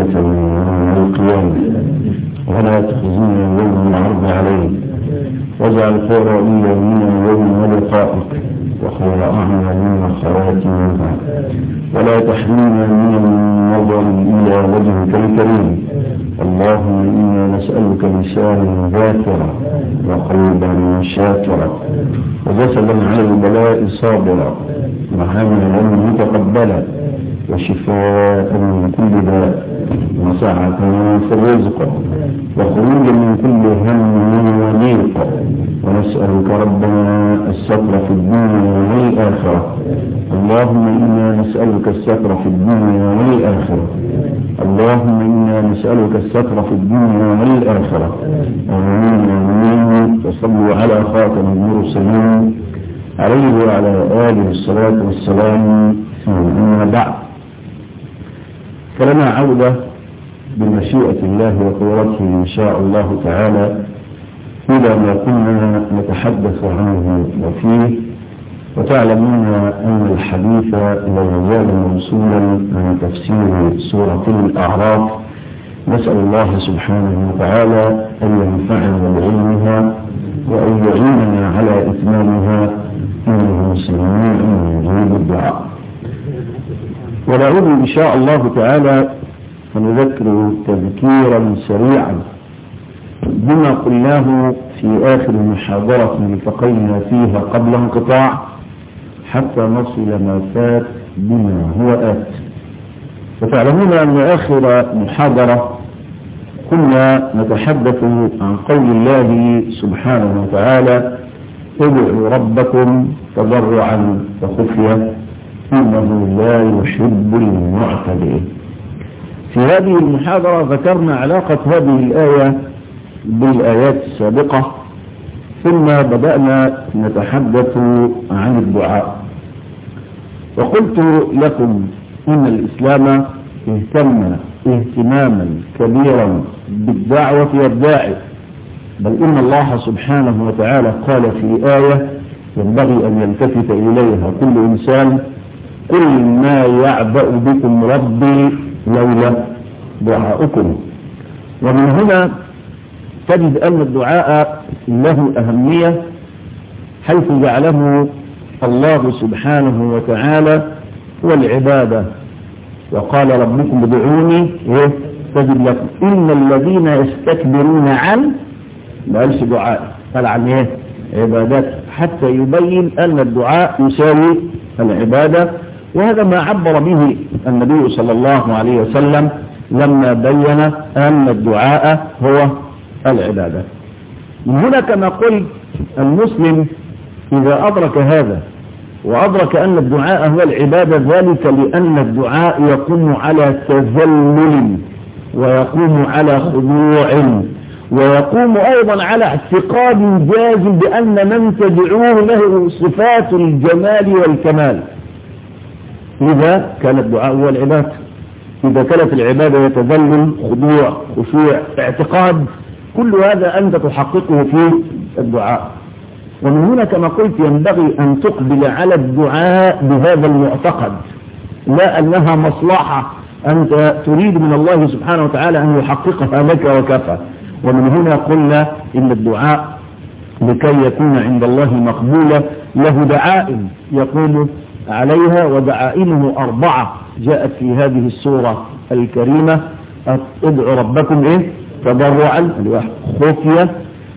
يوم القيامة ولا تخزينا يوم العرض عليك واجعل خير أيامنا يوم لقائك وخير أعمالنا خواتمها ولا تحرمنا من النظر إلى وجهك الكريم اللهم إنا نسألك لسانا ذاكرا وقلبا شاكرا وجسدا على البلاء صابرا وعملا متقبلا وشفاء من كل داء وسعة في الرزق وخروجا من كل هم وضيق ونسألك ربنا الستر في الدنيا والآخرة اللهم إنا نسألك الستر في الدنيا والآخرة اللهم إنا نسألك الستر في الدنيا والآخرة آمين آمين وصلوا على خاتم المرسلين عليه وعلى آله الصلاة والسلام أما بعد فلنا عودة بمشيئة الله وقدرته إن شاء الله تعالى إلى ما كنا نتحدث عنه وفيه وتعلمون أن الحديث لا يزال موصولا عن تفسير سورة الأعراف نسأل الله سبحانه وتعالى أن ينفعنا بعلمها وأن يعيننا على إتمامها إنه سميع مجيب الدعاء ونعود إن شاء الله تعالى فنذكر تذكيرا سريعا بما قلناه في آخر محاضرة التقينا فيها قبل انقطاع حتى نصل ما فات بما هو آت وتعلمون أن آخر محاضرة كنا نتحدث عن قول الله سبحانه وتعالى ادعوا ربكم تضرعا وخفية إنه لا يحب المعتدين في هذه المحاضرة ذكرنا علاقة هذه الآية بالآيات السابقة ثم بدأنا نتحدث عن الدعاء وقلت لكم إن الإسلام اهتم اهتماما كبيرا بالدعوة والداعي بل إن الله سبحانه وتعالى قال في آية ينبغي أن يلتفت إليها كل إنسان قل ما يعبأ بكم ربي لولا دعاؤكم ومن هنا تجد أن الدعاء له أهمية حيث جعله الله سبحانه وتعالى هو العبادة وقال ربكم ادعوني تجد لكم إن الذين يستكبرون عن ما قالش دعاء قال عن ايه عبادات حتى يبين أن الدعاء يساوي العبادة وهذا ما عبر به النبي صلى الله عليه وسلم لما بين أن الدعاء هو العبادة من هنا كما قلت المسلم إذا أدرك هذا وأدرك أن الدعاء هو العبادة ذلك لأن الدعاء يقوم على تذلل ويقوم على خضوع ويقوم أيضا على اعتقاد جازم بأن من تدعوه له صفات الجمال والكمال إذا كان الدعاء هو العبادة إذا كانت العبادة يتذلل خضوع خشوع اعتقاد كل هذا أنت تحققه في الدعاء ومن هنا كما قلت ينبغي أن تقبل على الدعاء بهذا المعتقد لا أنها مصلحة أنت تريد من الله سبحانه وتعالى أن يحققها لك وكفى ومن هنا قلنا إن الدعاء لكي يكون عند الله مقبولا له دعائم يقوم عليها ودعائمه أربعة جاءت في هذه السورة الكريمة ادعوا ربكم إيه تضرعا خفية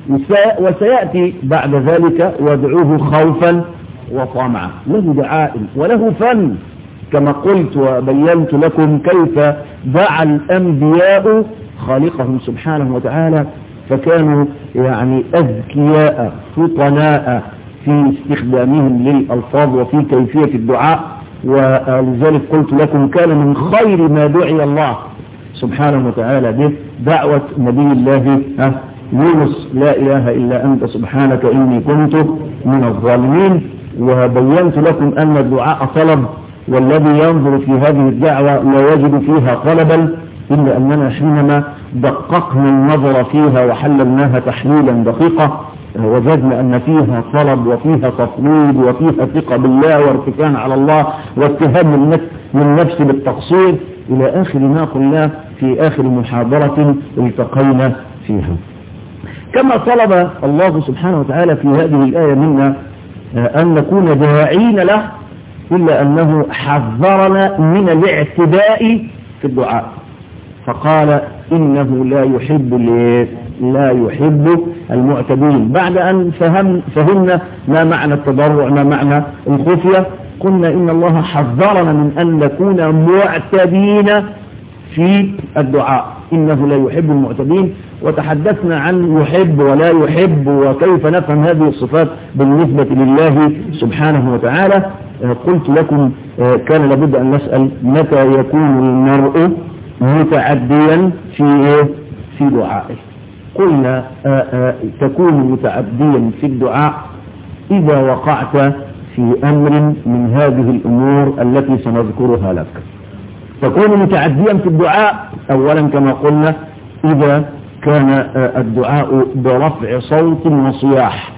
وسيأتي بعد ذلك وادعوه خوفا وطمعا له دعائم وله فن كما قلت وبينت لكم كيف دعا الأنبياء خالقهم سبحانه وتعالى فكانوا يعني أذكياء فطناء في استخدامهم للألفاظ وفي كيفية الدعاء ولذلك قلت لكم كان من خير ما دعي الله سبحانه وتعالى به دعوة نبي الله يونس لا إله إلا أنت سبحانك إني كنت من الظالمين وبينت لكم أن الدعاء طلب والذي ينظر في هذه الدعوة لا يجد فيها طلبا إلا أننا حينما دققنا النظر فيها وحللناها تحليلا دقيقا وجدنا أن فيها طلب وفيها تفويض وفيها ثقة بالله وارتكان على الله واتهام النفس من نفس بالتقصير إلى آخر ما قلناه في آخر محاضرة التقينا فيها كما طلب الله سبحانه وتعالى في هذه الآية منا أن نكون داعين له إلا أنه حذرنا من الاعتداء في الدعاء فقال إنه لا يحب لا يحب المعتدين بعد أن فهم فهمنا ما معنى التضرع ما معنى الخفية قلنا إن الله حذرنا من أن نكون معتدين في الدعاء إنه لا يحب المعتدين وتحدثنا عن يحب ولا يحب وكيف نفهم هذه الصفات بالنسبة لله سبحانه وتعالى قلت لكم كان لابد أن نسأل متى يكون المرء متعديا في في دعائه قلنا تكون متعديا في الدعاء إذا وقعت في أمر من هذه الأمور التي سنذكرها لك تكون متعديا في الدعاء أولا كما قلنا إذا كان الدعاء برفع صوت وصياح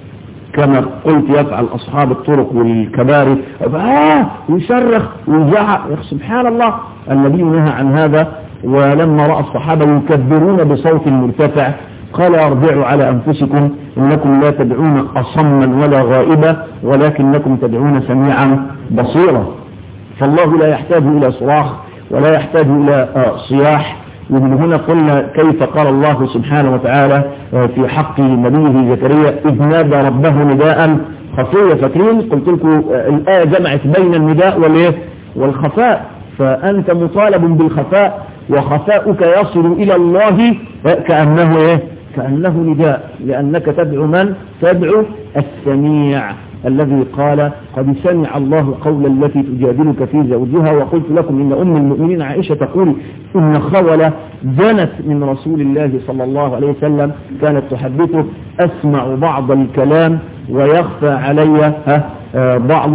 كما قلت يفعل أصحاب الطرق والكباري آه ويصرخ ويزعق سبحان الله النبي نهى عن هذا ولما رأى الصحابة يكبرون بصوت مرتفع قال ارجعوا على أنفسكم إنكم لا تدعون أصما ولا غائبا ولكنكم تدعون سميعا بصيرا فالله لا يحتاج إلى صراخ ولا يحتاج إلى صياح ومن هنا قلنا كيف قال الله سبحانه وتعالى في حق نبيه زكريا إذ نادى ربه نداء خفيا فاكرين قلت لكم الآية جمعت بين النداء والإيه والخفاء فأنت مطالب بالخفاء وخفاؤك يصل إلى الله كأنه إيه كأنه نداء لأنك تدعو من تدعو السميع الذي قال قد سمع الله قول التي تجادلك في زوجها وقلت لكم إن أم المؤمنين عائشة تقول إن خولة زنت من رسول الله صلى الله عليه وسلم كانت تحدثه أسمع بعض الكلام ويخفى علي بعض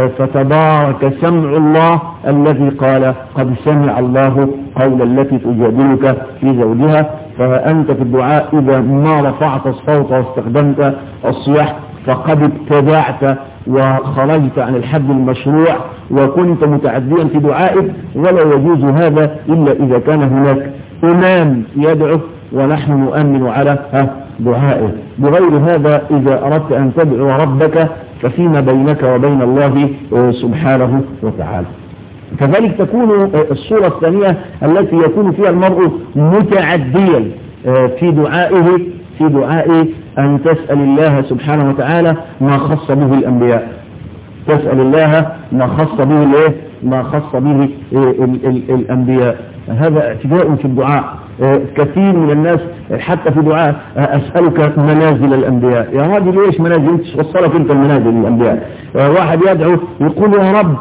فتبارك سمع الله الذي قال قد سمع الله قول التي تجادلك في زوجها فأنت في الدعاء إذا ما رفعت الصوت واستخدمت الصياح فقد ابتدعت وخرجت عن الحد المشروع وكنت متعديا في دعائك ولا يجوز هذا إلا إذا كان هناك إمام يدعو ونحن نؤمن على دعائه بغير هذا إذا أردت أن تدعو ربك ففيما بينك وبين الله سبحانه وتعالى كذلك تكون الصورة الثانية التي يكون فيها المرء متعديا في دعائه في دعائه أن تسأل الله سبحانه وتعالى ما خص به الأنبياء تسأل الله ما خص به الايه ما خص به ال ال الأنبياء هذا اعتداء في الدعاء كثير من الناس حتى في دعاء أسألك منازل الأنبياء يا راجل ليش منازل انت وصلك انت المنازل الأنبياء واحد يدعو يقول يا رب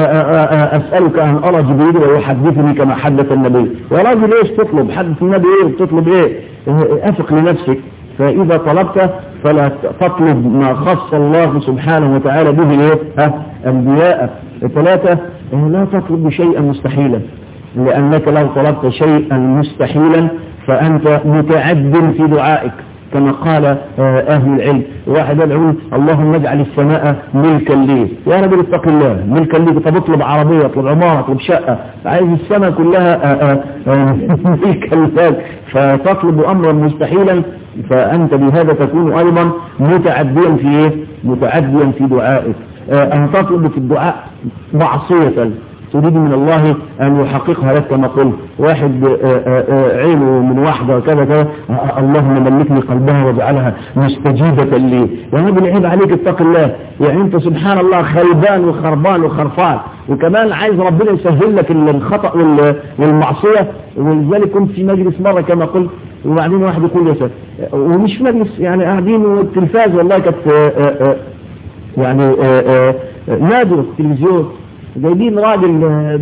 أسألك أن أرى جبريل ويحدثني كما حدث النبي يا راجل ليش تطلب حدث النبي ايه تطلب ايه أفق لنفسك فإذا طلبت فلا تطلب ما خص الله سبحانه وتعالى به ايه أنبياء ثلاثة لا تطلب شيئا مستحيلا لأنك لو طلبت شيئا مستحيلا فأنت متعد في دعائك كما قال أهل العلم واحد يدعو اللهم اجعل السماء ملكا لي يا رب اتق الله ملكا لي طب اطلب عربية اطلب عمارة اطلب شقة عايز السماء كلها ملكا لك فتطلب أمرا مستحيلا فأنت بهذا تكون أيضا متعديا في إيه؟ متعديا في دعائك أن تطلب في الدعاء معصية تريد من الله أن يحققها لك كما قلت واحد عينه من واحدة وكذا كذا اللهم ملكني قلبها واجعلها مستجيبة لي يا رب عيب عليك اتق الله يعني انت سبحان الله خيبان وخربان وخرفان وكمان عايز ربنا يسهل لك الخطأ والمعصية ولذلك كنت في مجلس مرة كما قلت وبعدين واحد يقول يا سيد ومش في مجلس يعني قاعدين والتلفاز والله كانت يعني نادر في التلفزيون جايبين راجل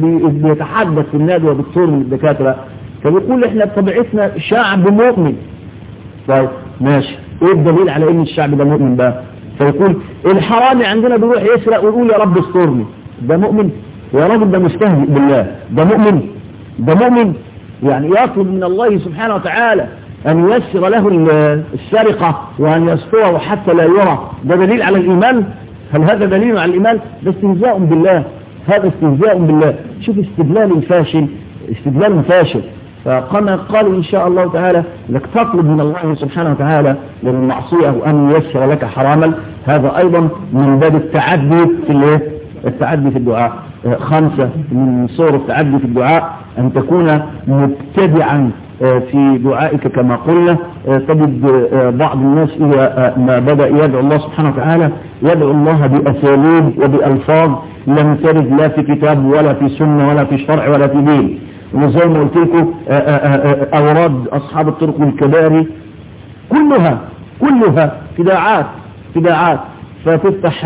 بيتحدث في النادي ودكتور من الدكاترة فبيقول احنا بطبيعتنا شعب مؤمن طيب ماشي ايه الدليل على ان الشعب ده مؤمن بقى فيقول الحرامي عندنا بيروح يسرق ويقول يا رب استرني ده مؤمن يا راجل ده مستهزئ بالله ده مؤمن ده مؤمن يعني يطلب من الله سبحانه وتعالى أن ييسر له السرقة وأن يستره حتى لا يرى ده دليل على الإيمان هل هذا دليل على الإيمان ده استهزاء بالله هذا استهزاء بالله شوف استدلال فاشل استدلال فاشل فكما قالوا إن شاء الله تعالى لك تطلب من الله سبحانه وتعالى للمعصية وأن ييسر لك حراما هذا أيضا من باب التعدي في الايه؟ التعدي في الدعاء خمسة من صور التعدي في الدعاء أن تكون مبتدعا في دعائك كما قلنا تجد بعض الناس إذا ما بدأ يدعو الله سبحانه وتعالى يدعو الله بأساليب وبألفاظ لم ترد لا في كتاب ولا في سنة ولا في شرع ولا في دين وزي ما قلت لكم أوراد أصحاب الطرق والكباري كلها كلها ابتداعات ابتداعات فتفتح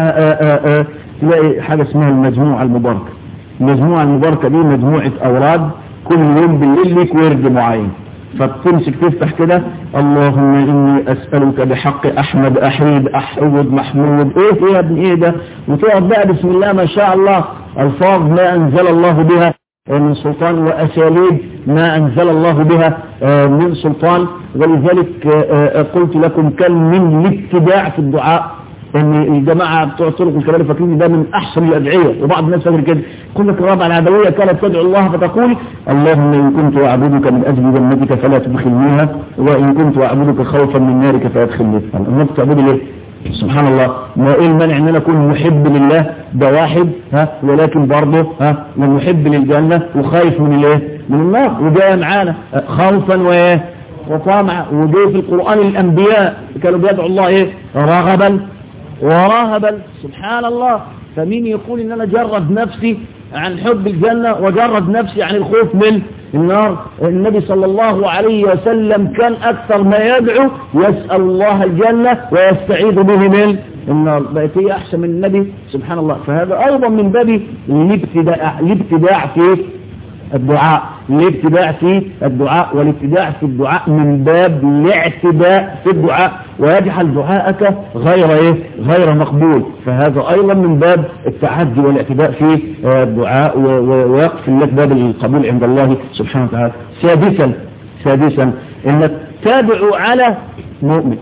تلاقي حاجة اسمها المجموعة المباركة المجموعة المباركة دي مجموعة أوراد كل يوم بالليل ليك ورد معين فتمسك تفتح كده اللهم إني أسألك بحق أحمد أحيد أحود محمود إيه يا ابن إيه ده وتقعد بقى بسم الله ما شاء الله ألفاظ ما أنزل الله بها من سلطان وأساليب ما أنزل الله بها من سلطان ولذلك قلت لكم كم من الابتداع في الدعاء ان الجماعة بتوع الطرق الكبار فاكرين ده من احسن الادعية وبعض الناس فاكر كده يقول لك الرابعة العدوية كانت تدعو الله فتقول اللهم ان كنت اعبدك من اجل جنتك فلا تدخلنيها وان كنت اعبدك خوفا من نارك فادخلني الناس تعبد ليه سبحان الله ما ايه المانع ان انا اكون محب لله ده واحد ها ولكن برضه ها محب للجنة وخايف من الايه من النار وجاء معانا خوفا وايه وطامعا وجاء في القرآن الانبياء كانوا بيدعوا الله ايه رغبا ورهبا سبحان الله فمين يقول ان انا جرد نفسي عن حب الجنة وجرد نفسي عن الخوف من النار النبي صلى الله عليه وسلم كان اكثر ما يدعو يسأل الله الجنة ويستعيذ به من النار بقت هي احسن من النبي سبحان الله فهذا ايضا من باب الابتداع, الابتداع في الدعاء الابتداع في الدعاء والابتداع في الدعاء من باب الاعتداء في الدعاء ويجعل دعاءك غير ايه غير مقبول فهذا ايضا من باب التعدي والاعتداء في الدعاء ويقفل لك باب القبول عند الله سبحانه وتعالى سادسا سادسا انك تدعو على مؤمن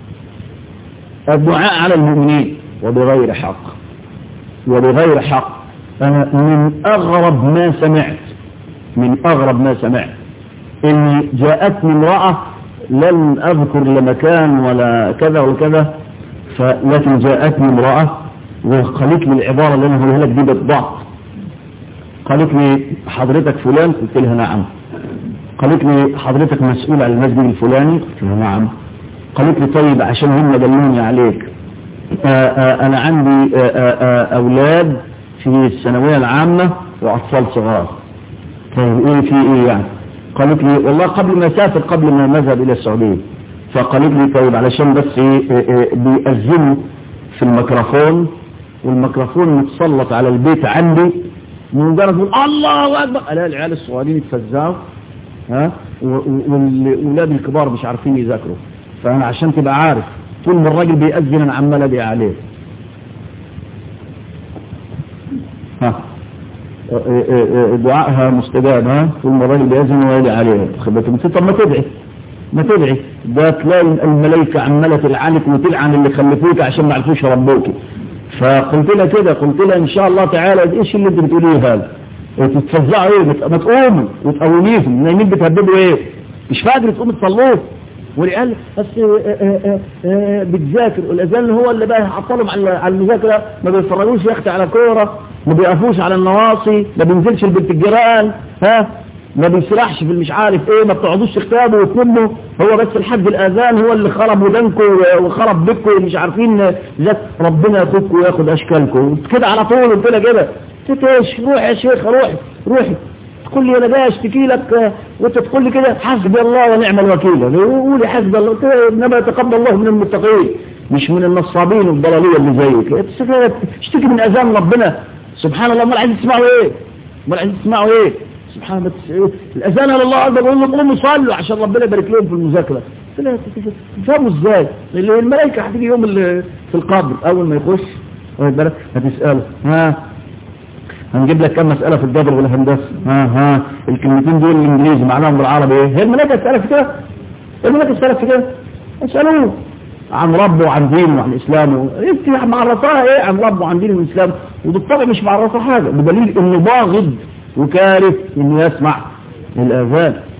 الدعاء على المؤمنين وبغير حق وبغير حق أنا من أغرب ما سمعت من أغرب ما سمعت إني جاءتني امرأة لن أذكر لمكان ولا كذا وكذا لكن جاءتني امرأة وقالت لي العبارة اللي أنا هقولها لك دي بالضبط قالت لي حضرتك فلان قلت لها نعم قالت لي حضرتك مسؤول عن المسجد الفلاني قلت لها نعم قالت لي طيب عشان هم دلوني عليك آآ آآ أنا عندي آآ أولاد في الثانوية العامة وأطفال صغار طيب ايه في ايه يعني قالت لي والله قبل ما اسافر قبل ما نذهب الى السعودية فقالت لي طيب علشان بس ايه بيأذنوا في الميكروفون والميكروفون متسلط على البيت عندي مجرد يقول الله اكبر الاقي العيال الصغيرين يتفزعوا ها والاولاد الكبار مش عارفين يذاكروا فانا عشان تبقى عارف طول ما الراجل بيأذن انا عمال ادعي عليه ها دعائها مستجاب ها طول ما الراجل بيأذن ويدعي عليها طب ما تدعي ما تدعي ده تلاقي الملائكة عمالة تلعنك وتلعن اللي خلفوك عشان ما عرفوش ربوك فقلت لها كده قلت لها ان شاء الله تعالى ايش اللي انت بتقوليه هذا تتفزعوا ايه ما تقوموا وتقوميهم نايمين بتهددوا ايه مش قادر تقوم تصلوه والعيال بس بتذاكر الاذان هو اللي بقى يعطلهم على المذاكره ما بيتفرجوش يا اختي على كوره ما بيقفوش على النواصي ما بينزلش البنت الجيران ها ما بيسرحش في مش عارف ايه ما بتقعدوش تختابوا وتنموا هو بس الحد الاذان هو اللي خرب ودانكم وخرب بكم مش عارفين ذات ربنا ياخدكم وياخد اشكالكم كده على طول قلت لها كده ايش روح يا شيخ روحي روحي تقول لي انا جاي اشتكي لك وانت تقول لي كده حسبي الله ونعم الوكيل قولي حسبي الله انما يتقبل الله من المتقين مش من النصابين والضلاليه اللي زيك اشتكي من اذان ربنا سبحان الله امال عايزين تسمعوا ايه امال عايزين تسمعوا ايه سبحان الله الاذان على الله اكبر بقول لهم قوموا صلوا عشان ربنا يبارك لهم في المذاكره تفهموا ازاي الملائكه هتيجي يوم في القبر اول ما يخش هتساله ها هنجيب لك كم مسألة في الجبر والهندسة ها ها الكلمتين دول الانجليزي معناهم بالعربي ايه هي الملائكة تسألك في كده الملائكة تسألك في كده اسألوه عن ربه وعن دينه وعن اسلامه انت معرفاها ايه عن ربه وعن دينه واسلامه وبالطبع مش معرفة حاجة بدليل انه باغض وكارث انه يسمع الاذان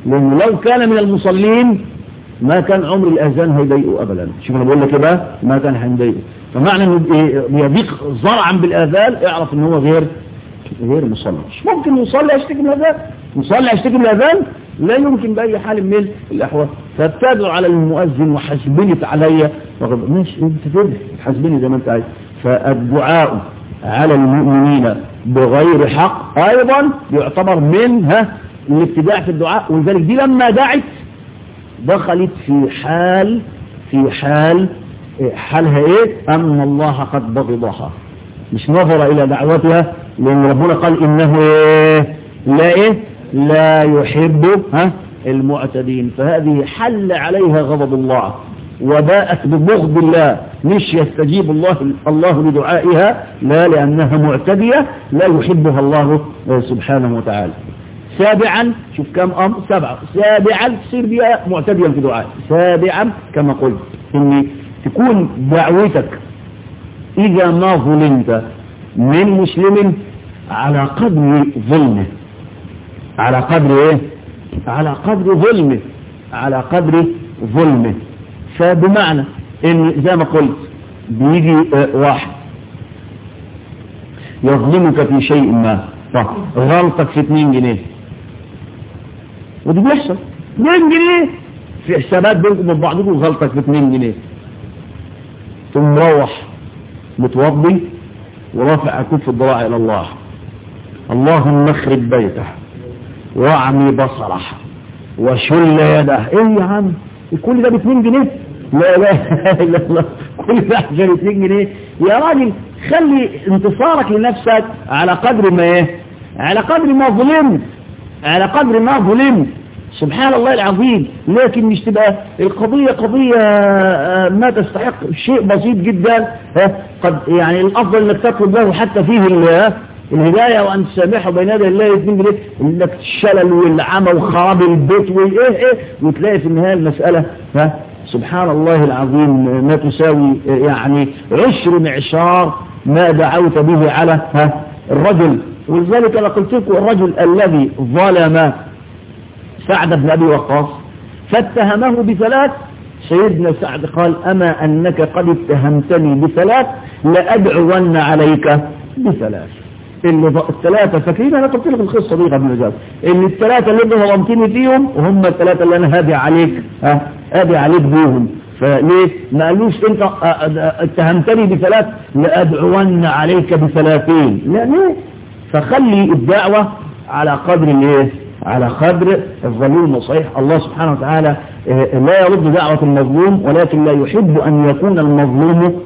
لأنه لو كان من المصلين ما كان عمر الأذان هيضايقه أبدا شوف أنا بقول لك إيه بقى ما كان هيضايقه فمعنى إنه بيضيق زرعا بالآذان اعرف إن هو غير غير مصلي مش ممكن يصلي يشتكي من الأذان يصلي يشتكي من الأذان لا يمكن بأي حال من الأحوال فابتدوا على المؤذن وحسبنت عليا ماشي انت تدري حسبني زي ما انت عايز فالدعاء على المؤمنين بغير حق ايضا يعتبر منها الابتداع في الدعاء ولذلك دي لما دعت دخلت في حال في حال حالها ايه ان الله قد بغضها مش نظر الى دعوتها لان ربنا قال انه إيه لا ايه لا يحب ها المعتدين فهذه حل عليها غضب الله وباءت ببغض الله مش يستجيب الله الله لدعائها لا لأنها معتدية لا يحبها الله سبحانه وتعالى سابعا شوف كم أمر سبعة سابعا تصير بها معتديا في دعائه سابعا كما قلت إن تكون دعوتك إذا ما ظلمت من مسلم على قدر ظلمه على قدر ايه على قدر ظلمه على قدر ظلمه فبمعنى ان زي ما قلت بيجي واحد يظلمك في شيء ما غلطك في 2 جنيه ودي بيحصل 2 جنيه في حسابات بينكم وبين بعضكم غلطك في 2 جنيه ثم مروح متوضي ورافع كف الضراع الى الله اللهم اخرب بيته واعمي بصره وشل يده ايه يا عم كل ده ب 2 جنيه لا لا الا الله كل ده عشان 2 جنيه يا راجل خلي انتصارك لنفسك على قدر ما ايه على قدر ما ظلمت على قدر ما ظلمت سبحان الله العظيم لكن مش تبقى القضية قضية ما تستحق شيء بسيط جدا قد يعني الأفضل انك تطلب له حتى فيه الهداية وأن تسامحه بين يدي الله اثنين جنيه انك الشلل والعمى وخراب البيت وايه ايه وتلاقي في النهاية المسألة ها سبحان الله العظيم ما تساوي يعني عشر معشار ما دعوت به على ها الرجل ولذلك أنا قلت لكم الرجل الذي ظلم سعد بن أبي وقاص فاتهمه بثلاث سيدنا سعد قال أما أنك قد اتهمتني بثلاث لأدعون عليك بثلاث اللي الثلاثة فاكرين أنا قلت لك القصة دي قبل ذلك إن الثلاثة اللي انت ظلمتني فيهم هم الثلاثة اللي أنا هادي عليك ها هادي عليك بيهم فليه ما قالوش انت اتهمتني بثلاث لأدعون عليك بثلاثين لا ليه فخلي الدعوة على قدر الايه على قدر الظلوم صحيح الله سبحانه وتعالى لا يرد دعوة المظلوم ولكن لا يحب أن يكون المظلوم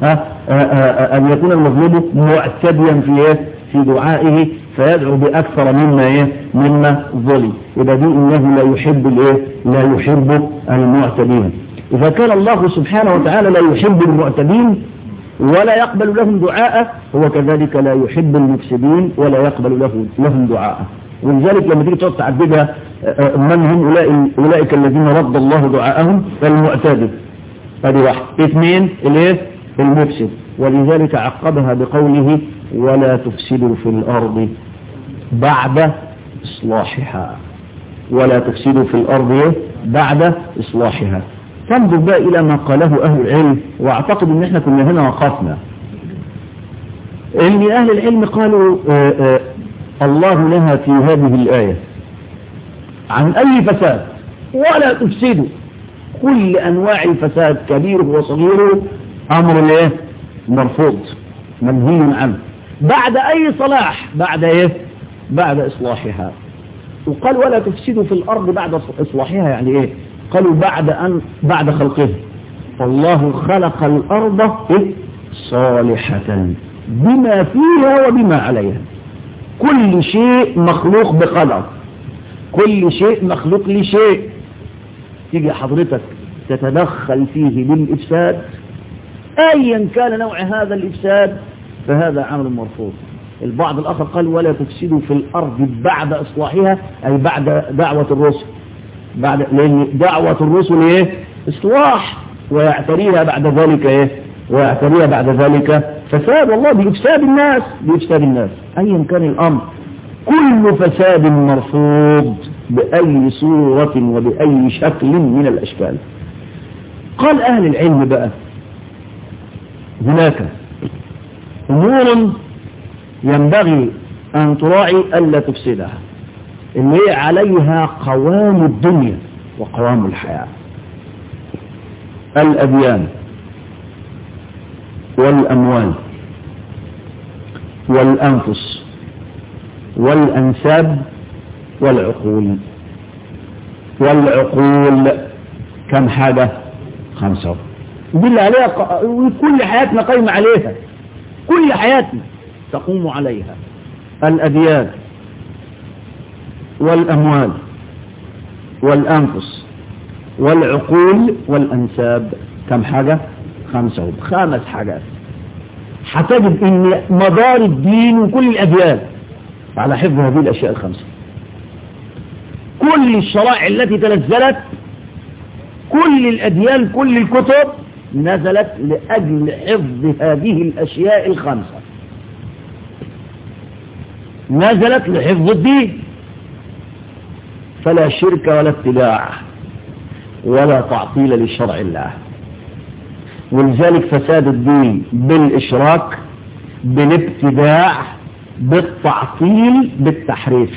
أن يكون المظلوم معتديا في إيه في دعائه فيدعو بأكثر مما إيه مما ظلم يبقى دي إنه لا يحب الإيه لا يحب المعتدين إذا كان الله سبحانه وتعالى لا يحب المعتدين ولا يقبل لهم دعاء هو كذلك لا يحب المفسدين ولا يقبل له لهم دعاء ولذلك لما تيجي تقعد تعددها من هم أولئك الذين رد الله دعاءهم فالمعتدل هذه واحد اثنين الايه المفسد ولذلك عقبها بقوله ولا تفسدوا في الأرض بعد إصلاحها ولا تفسدوا في الأرض بعد إصلاحها تنظر بقى إلى ما قاله أهل العلم واعتقد ان احنا كنا هنا وقفنا ان أهل العلم قالوا آآ آآ الله نهى في هذه الآية عن أي فساد ولا تفسدوا كل أنواع الفساد كبيره وصغيره أمر ايه مرفوض منهي عنه بعد أي صلاح بعد إيه بعد إصلاحها وقال ولا تفسدوا في الأرض بعد إصلاحها يعني إيه قالوا بعد أن بعد خلقها فالله خلق الأرض إيه؟ صالحة بما فيها وبما عليها كل شيء مخلوق بقدر كل شيء مخلوق لشيء تيجي حضرتك تتدخل فيه بالإفساد أيا كان نوع هذا الإفساد فهذا عمل مرفوض البعض الآخر قال ولا تفسدوا في الأرض بعد إصلاحها أي بعد دعوة الرسل بعد لأن دعوة الرسل إيه إصلاح ويعتريها بعد ذلك إيه ويعتريها بعد ذلك فساد والله بإفساد الناس بإفساد الناس أيا كان الأمر كل فساد مرفوض بأي صورة وبأي شكل من الأشكال قال أهل العلم بقى هناك أمور ينبغي أن تراعي ألا تفسدها اللي هي عليها قوام الدنيا وقوام الحياة الأديان والأموال والأنفس والأنساب والعقول والعقول كم حاجة خمسة دي اللي عليها ق... كل حياتنا قايمة عليها كل حياتنا تقوم عليها الأديان والأموال والأنفس والعقول والأنساب كم حاجة خمسة خمس حاجات هتجد ان مدار الدين وكل الأديان على حفظ هذه الأشياء الخمسة كل الشرائع التي تنزلت كل الأديان كل الكتب نزلت لأجل حفظ هذه الأشياء الخمسة نزلت لحفظ الدين فلا شرك ولا ابتداع ولا تعطيل لشرع الله ولذلك فساد الدين بالإشراك بالابتداع بالتعطيل بالتحريف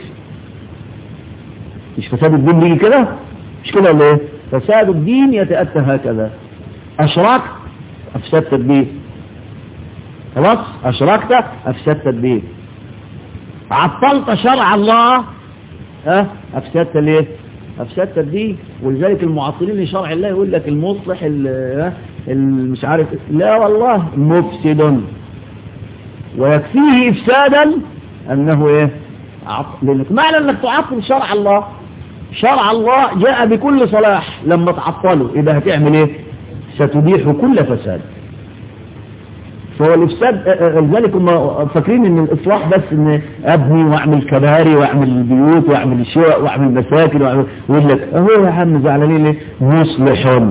مش فساد الدين بيجي كده مش كده ولا ايه فساد الدين يتأتى هكذا أشركت أفسدت الدين خلاص أشركت أفسدت الدين عطلت شرع الله ها أفسدت ليه أفسدت الدين ولذلك المعطلين لشرع الله يقول لك المصلح مش عارف لا والله مفسد ويكفيه إفسادا أنه إيه لأنك معنى أنك تعطل شرع الله شرع الله جاء بكل صلاح لما تعطله إذا هتعمل إيه ستبيح كل فساد فهو الإفساد لذلك هم فاكرين ان الإصلاح بس ان أبني وأعمل كباري وأعمل بيوت وأعمل شقق وأعمل مساكن وأعمل ويقول لك أهو يا عم زعلانين ليه مصلح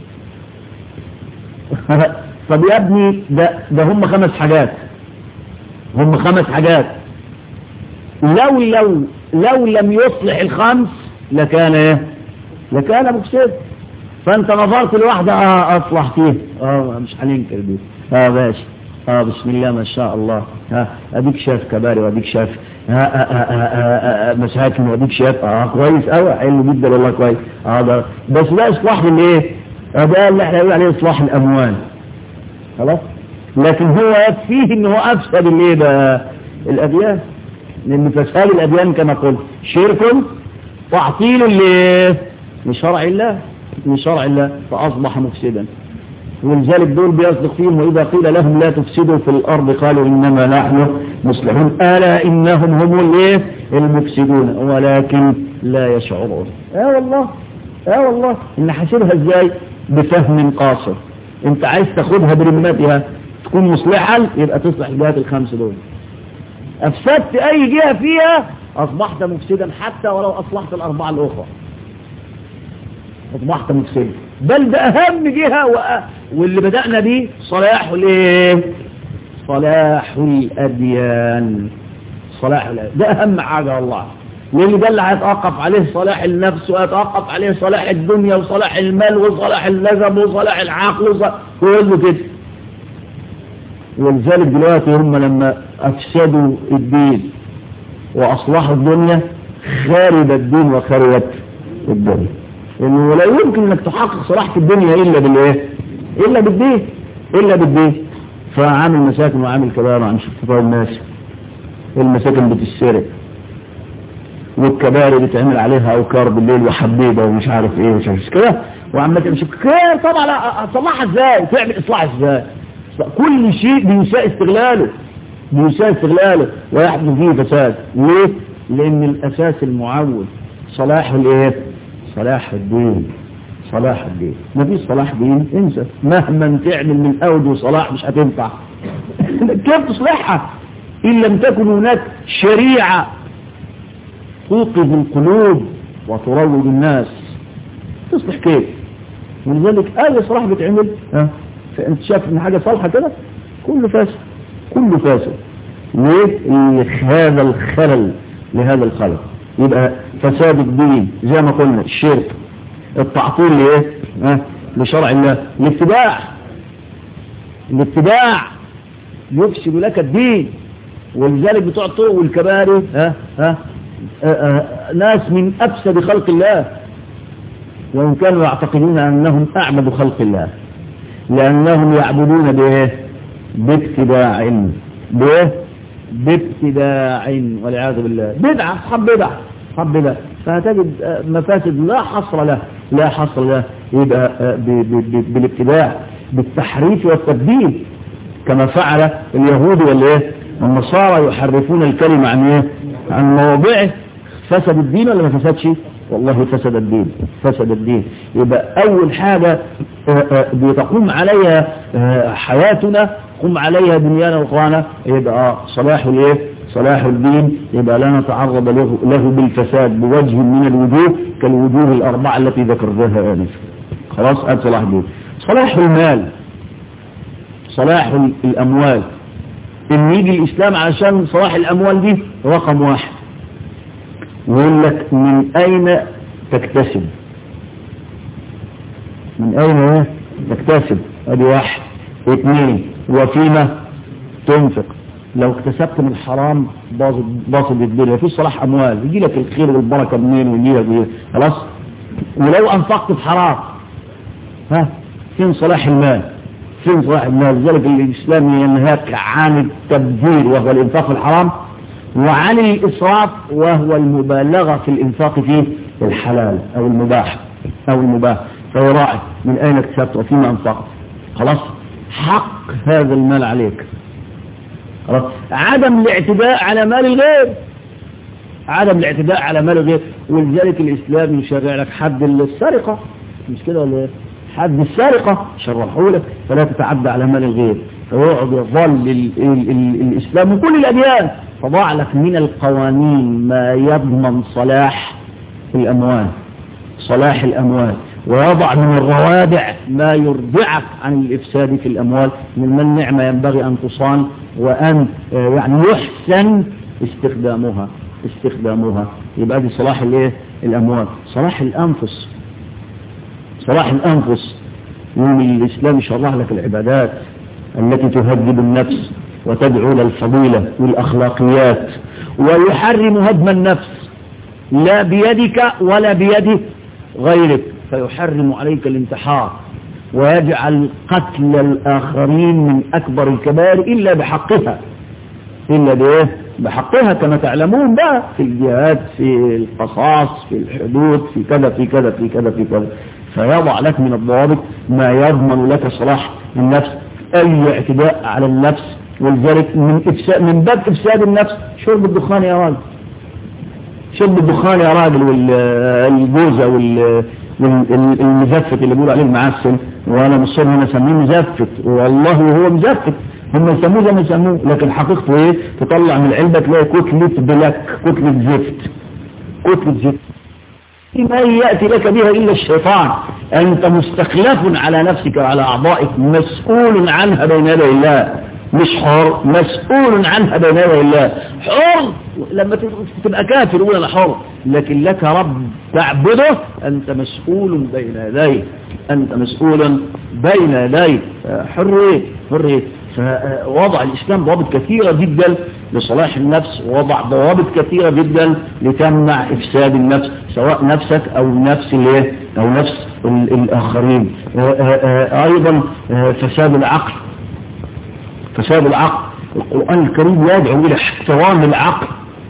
طب يا ابني ده, ده هم خمس حاجات هم خمس حاجات لو لو لو لم يصلح الخمس لكان ايه لكان مفسد فانت نظرت لواحدة اه اصلح فيه اه مش هننكر دي اه ماشي اه بسم الله ما شاء الله ها اديك شاف كباري واديك شاف ها آه آه آه مساكن واديك شاف اه كويس قوي حلو جدا والله كويس اه ده بس ده اصلاح الايه ده اللي احنا بنقول عليه اصلاح الاموال خلاص لكن هو يكفيه ان هو افسد الايه بقى الاديان لان فساد الاديان كما قلت شرك تعطيل لشرع الله من شرع الله فاصبح مفسدا ولذلك دول بيصدق فيهم وإذا قيل لهم لا تفسدوا في الأرض قالوا إنما نحن مصلحون ألا إنهم هم الايه المفسدون ولكن لا يشعرون اه والله اه والله إن حاسبها إزاي بفهم قاصر أنت عايز تاخدها برمتها تكون مصلحا يبقى تصلح الجهات الخمس دول أفسدت أي جهة فيها أصبحت مفسدا حتى ولو أصلحت الأربعة الأخرى أصبحت مفسدا بل ده أهم جهة و... واللي بدأنا به صلاح الايه صلاح الأديان صلاح الأديان ده أهم حاجة والله لأن ده اللي هيتوقف عليه صلاح النفس ويتوقف عليه صلاح الدنيا وصلاح المال وصلاح النسب وصلاح العقل وصلاح كله كده ولذلك دلوقتي هم لما أفسدوا الدين وأصلحوا الدنيا خارب الدين وخربت الدنيا لأنه لا يمكن أنك تحقق صلاح في الدنيا إلا بالإيه إلا بالدين إلا بالدين فعامل مساكن وعامل كبار وعن شفاء الناس المساكن بتسرق والكباري بتعمل عليها أوكار بالليل وحبيبة ومش عارف إيه ومش عارف كده وعمال تمشي كده طبعا لا تصلحها إزاي تعمل إصلاح إزاي كل شيء بيساء استغلاله بيساء استغلاله ويحدث فيه فساد ليه؟ لأن الأساس المعول صلاح الإيه؟ صلاح الدين صلاح الدين ما فيش صلاح دين انسى مهما تعمل من أوجه صلاح مش هتنفع كيف تصلحها إن لم تكن هناك شريعة توقظ القلوب وتروج الناس تصلح كيف ولذلك أي صلاح بتعمل ها فأنت شايف إن حاجة صالحة كده كله فاسد كله فاسد ليه هذا الخلل لهذا الخلق يبقى فساد الدين زي ما قلنا الشرك التعطيل لايه ها لشرع الله الاتباع الاتباع يفسد لك الدين ولذلك بتوع الطرق والكباري ها ها ناس من افسد خلق الله وان كانوا يعتقدون انهم اعبد خلق الله لانهم يعبدون بايه بابتداع بايه بابتداع والعياذ بالله بدعة حب بدعة حب بدعة فهتجد مفاسد لا حصر له لا حصر له يبقى بالابتداع بالتحريف والتبديل كما فعل اليهود والايه والنصارى يحرفون الكلمة عن ايه عن مواضعه فسد الدين ولا ما فسدش والله فسد الدين فسد الدين يبقى اول حاجة بتقوم عليها حياتنا قم عليها دنيانا واخوانا يبقى صلاح الايه صلاح الدين يبقى لا نتعرض له, له بالفساد بوجه من الوجوه كالوجوه الاربعه التي ذكرناها انفا خلاص ادي صلاح الدين صلاح المال صلاح الاموال ان يجي الاسلام علشان صلاح الاموال دي رقم واحد يقول لك من اين تكتسب من اين ايه تكتسب ادي واحد اثنين وفيما تنفق لو اكتسبت من الحرام باظت باظت الدنيا في صلاح اموال يجي لك الخير والبركه منين ويجي لك خلاص ولو انفقت في حرام ها فين صلاح المال فين صلاح المال لذلك الاسلام ينهاك عن التبذير وهو الانفاق في الحرام وعن الاسراف وهو المبالغه في الانفاق في الحلال او المباح او المباح فيراعي من اين اكتسبت وفيما انفقت خلاص حق هذا المال عليك خلاص عدم الاعتداء على مال الغير عدم الاعتداء على مال الغير ولذلك الاسلام يشرع لك حد السرقه مش كده ولا ايه حد السرقه شرحه لك فلا تتعدى على مال الغير فيقعد يظل ال ال ال الاسلام وكل الاديان فضع لك من القوانين ما يضمن صلاح الاموال صلاح الاموال ويضع من الروادع ما يردعك عن الإفساد في الأموال من من نعمة ينبغي أن تصان وأن يعني يحسن استخدامها استخدامها يبقى دي صلاح الايه الأموال صلاح الأنفس صلاح الأنفس يوم الإسلام يشرح لك العبادات التي تهذب النفس وتدعو للفضيلة والأخلاقيات ويحرم هدم النفس لا بيدك ولا بيد غيرك فيحرم عليك الانتحار ويجعل قتل الآخرين من أكبر الكبائر إلا بحقها إلا بإيه بحقها كما تعلمون بقى في الجهاد في القصاص في الحدود في كذا في كذا في كذا في كذا فيضع لك من الضوابط ما يضمن لك صلاح النفس أي اعتداء على النفس ولذلك من إفساد من باب إفساد النفس شرب الدخان يا راجل شرب الدخان يا راجل والجوزة وال والمزفت اللي بيقولوا عليه المعسل وانا مصر هنا اسميه مزفت والله هو مزفت هم يسموه زي ما يسموه لكن حقيقته ايه تطلع من العلبة تلاقي كتلة بلاك كتلة زفت كتلة زفت ما يأتي لك بها إلا الشيطان أنت مستخلف على نفسك وعلى أعضائك مسؤول عنها بين يدي الله مش حر مسؤول عنها بين يدي الله حر لما تبقى كافر يقول انا حر لكن لك رب تعبده انت مسؤول بين يديه انت مسؤول بين يديه حر ايه حر ايه فوضع الاسلام ضوابط كثيرة جدا لصلاح النفس ووضع ضوابط كثيرة جدا لتمنع افساد النفس سواء نفسك او نفس الايه او نفس الاخرين ايضا فساد العقل فساد العقل القرآن الكريم يدعو إلى احترام العقل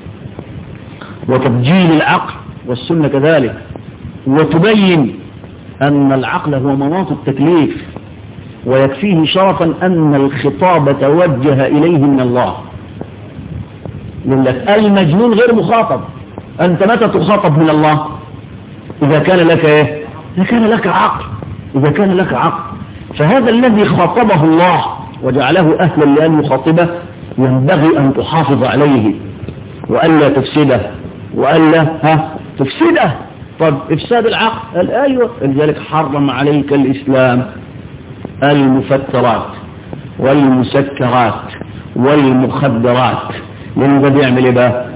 وتبجيل العقل والسنة كذلك وتبين أن العقل هو مناط التكليف ويكفيه شرفا أن الخطاب توجه إليه من الله يقول لك المجنون غير مخاطب أنت متى تخاطب من الله إذا كان لك إيه إذا كان لك عقل إذا كان لك عقل فهذا الذي خاطبه الله وجعله أهلا لأن يخاطبه ينبغي أن تحافظ عليه وألا تفسده وألا ها تفسده طب إفساد العقل قال أيوة لذلك حرم عليك الإسلام المفترات والمسكرات والمخدرات لأنه ده بيعمل إيه بقى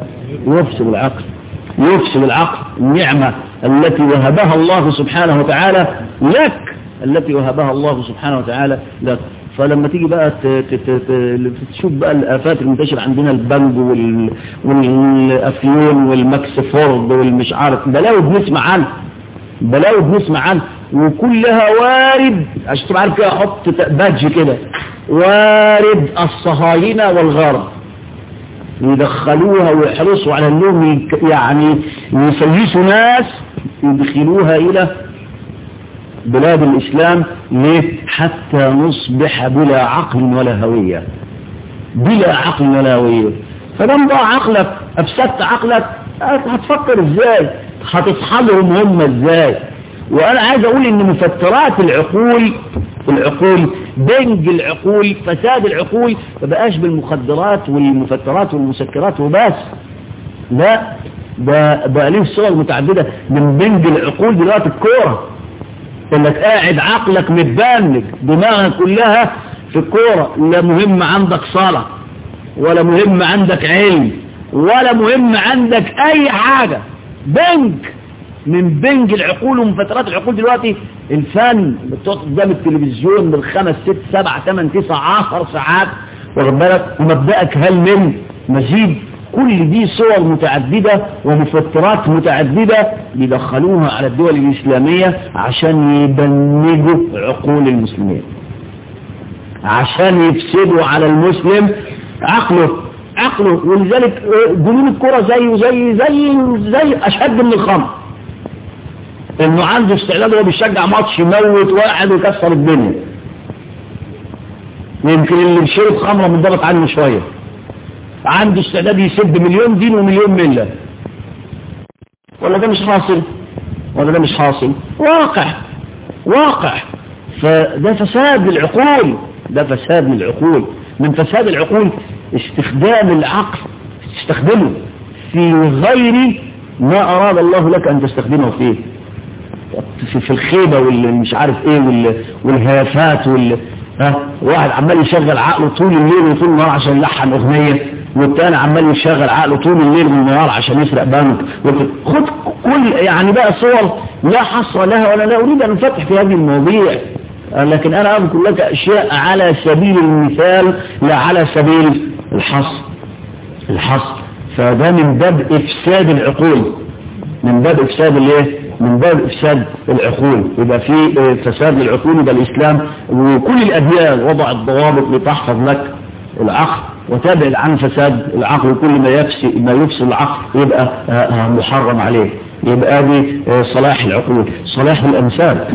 يفسد العقل يفسد العقل النعمة التي وهبها الله سبحانه وتعالى لك التي وهبها الله سبحانه وتعالى لك فلما تيجي بقى تشوف بقى الآفات المنتشرة عندنا البنج وال... والأفيون والماكس فورد والمش عارف بلاوي بنسمع عنها بلاوي بنسمع عنها وكلها وارد عشان تبقى عارف كده احط بادج كده وارد الصهاينة والغرب يدخلوها ويحرصوا على انهم يعني يسيسوا ناس يدخلوها الى بلاد الاسلام ليه حتى نصبح بلا عقل ولا هوية بلا عقل ولا هوية فدام ضاع عقلك افسدت عقلك هتفكر ازاي هتصحبهم هم ازاي وانا عايز اقول ان مفترات العقول العقول بنج العقول فساد العقول ما بقاش بالمخدرات والمفترات والمسكرات وبس لا ده بقى ليه صور متعددة من بنج العقول دلوقتي الكورة انك قاعد عقلك متبنج دماغك كلها في الكورة لا مهم عندك صلاة ولا مهم عندك علم ولا مهم عندك اي حاجة بنج من بنج العقول ومن فترات العقول دلوقتي الفن بتقعد قدام التلفزيون بالخمس ست سبع ثمان تسع عشر ساعات واخد بالك ومبدأك هل من مزيد كل دي صور متعددة ومفترات متعددة بيدخلوها على الدول الإسلامية عشان يبنجوا عقول المسلمين عشان يفسدوا على المسلم عقله عقله ولذلك جنون الكرة زيه زي زي زي أشد من الخمر انه عنده استعداد وهو بيشجع ماتش يموت واحد ويكسر الدنيا يمكن اللي شرب خمره منضبط عنه شويه عنده استعداد يسد مليون دين ومليون مله ولا ده مش حاصل ولا ده مش حاصل واقع واقع فده فساد للعقول ده فساد للعقول من فساد العقول استخدام العقل تستخدمه في غير ما أراد الله لك أن تستخدمه فيه في الخيبة والمش عارف ايه والهيافات وال ها واحد عمال يشغل عقله طول الليل وطول النهار عشان يلحن اغنية والتاني عمال يشغل عقله طول الليل والنهار عشان يسرق بنك خد كل يعني بقى صور لا حصر لها ولا لا اريد ان افتح في هذه المواضيع لكن انا اذكر لك اشياء على سبيل المثال لا على سبيل الحصر الحصر فده من باب افساد العقول من باب افساد الايه من باب افساد العقول يبقى في فساد للعقول يبقى الاسلام وكل الاديان وضعت ضوابط لتحفظ لك العقل وتبعد عن فساد العقل كل ما يفسد ما يفسد العقل يبقى محرم عليه يبقى دي صلاح العقول صلاح الانساب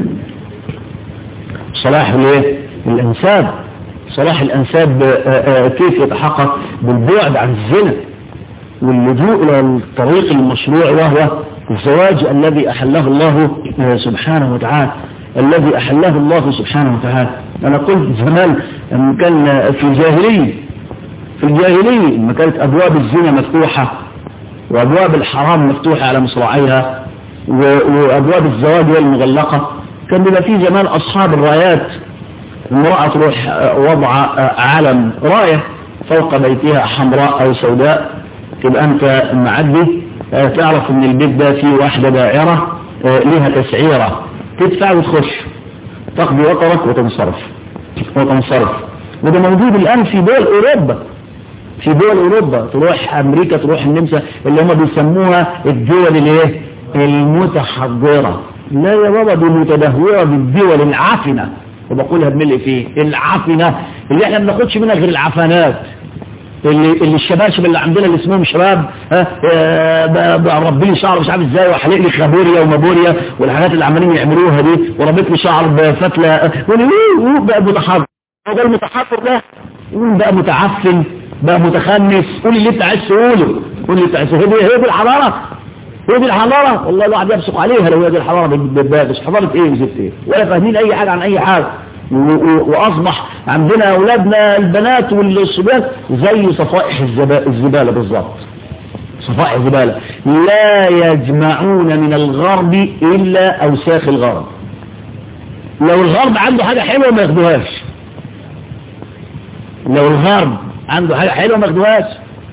صلاح الايه الانساب صلاح الانساب كيف يتحقق بالبعد عن الزنا واللجوء الى الطريق المشروع وهو الزواج الذي أحله الله سبحانه وتعالى الذي أحله الله سبحانه وتعالى أنا قلت زمان أن كان في الجاهلية في الجاهلية لما كانت أبواب الزنا مفتوحة وأبواب الحرام مفتوحة على مصراعيها وأبواب الزواج هي المغلقة كان بيبقى في زمان أصحاب الرايات المرأة تروح وضع علم راية فوق بيتها حمراء أو سوداء تبقى أنت معدي تعرف ان البيت ده فيه واحدة دائرة لها تسعيرة تدفع وتخش تقضي وطرك وتنصرف وتنصرف وده موجود الآن في دول أوروبا في دول أوروبا تروح أمريكا تروح النمسا اللي هم بيسموها الدول الايه المتحضرة لا يا بابا دي متدهورة بالدول العافنة وبقولها بملء فيه العافنة اللي احنا ما بناخدش منها غير العفنات اللي, اللي الشباشب اللي عندنا اللي اسمهم شباب ها بربي لي شعر مش عارف ازاي وحلق لي خابوريا ومابوريا والحاجات اللي عمالين يعملوها دي وربيت لي شعر بفتله بقى متحضر ده المتحضر ده بقى متعفن بقى متخنس قول اللي انت عايز تقوله قول اللي انت عايز هي دي هي دي الحضاره هي دي الحضاره والله الواحد يبصق عليها لو هي دي الحضاره بالباقي حضاره ايه وزفت ايه ولا فاهمين اي حاجه عن اي حاجه واصبح عندنا اولادنا البنات والصبيان زي صفائح الزبالة بالظبط صفائح الزبالة لا يجمعون من الغرب الا اوساخ الغرب لو الغرب عنده حاجة حلوة ما ياخدوهاش لو الغرب عنده حاجة حلوة ما ياخدوهاش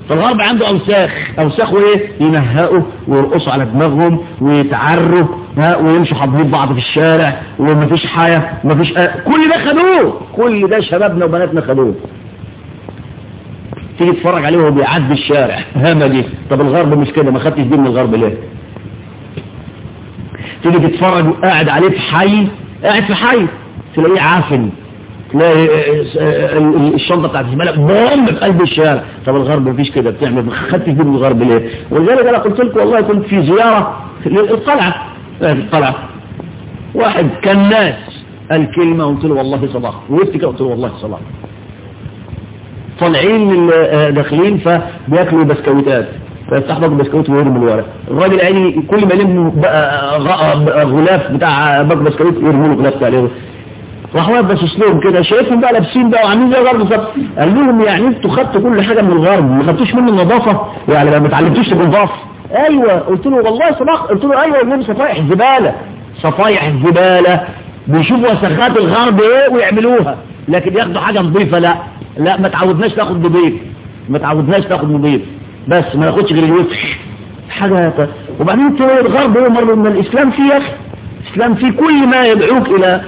فالغرب عنده اوساخ اوساخ وايه ينهقوا ويرقصوا على دماغهم ويتعروا ها ويمشوا حاضنين بعض في الشارع ومفيش حياه ومفيش آه. كل ده خدوه كل ده شبابنا وبناتنا خدوه تيجي تتفرج عليه وهو بيعدي الشارع همجي طب الغرب مش كده ما خدتش دي من الغرب ليه تيجي تتفرج وقاعد عليه في حي قاعد في حي تلاقيه عافن تلاقي الشنطه بتاعت الزباله بوم في قلب الشارع طب الغرب مفيش كده بتعمل ما خدتش دي من الغرب ليه ولذلك انا قلت لكم والله كنت في زياره للقلعه في القلعه واحد كان ناس قال كلمه قلت له والله صلاح وقفت كده قلت له والله صلاح طالعين داخلين فبياكلوا بسكويتات فيفتح باك بسكويت ويرمي الورق الراجل يعني كل ما يلم بقى غلاف بتاع باك بسكويت يرمي له غلاف عليه راح واقف باصص لهم كده شايفهم بقى لابسين بقى وعاملين زي الغرب بالظبط قال لهم يعني انتوا خدتوا كل حاجه من الغرب ما خدتوش منه النظافه يعني ما اتعلمتوش تنظف ايوه قلت له والله صلاح قلت له ايوه يقول صفايح الزباله صفايح الزباله بيشوفوا وسخات الغرب ايه ويعملوها لكن ياخدوا حاجه نظيفه لا لا ما تعودناش ناخد نظيف ما تعودناش ناخد نظيف بس ما ناخدش غير الوسخ حاجه وبعدين انت الغرب هو مره من الاسلام فيه يا اخي الإسلام فيه كل ما يدعوك إلى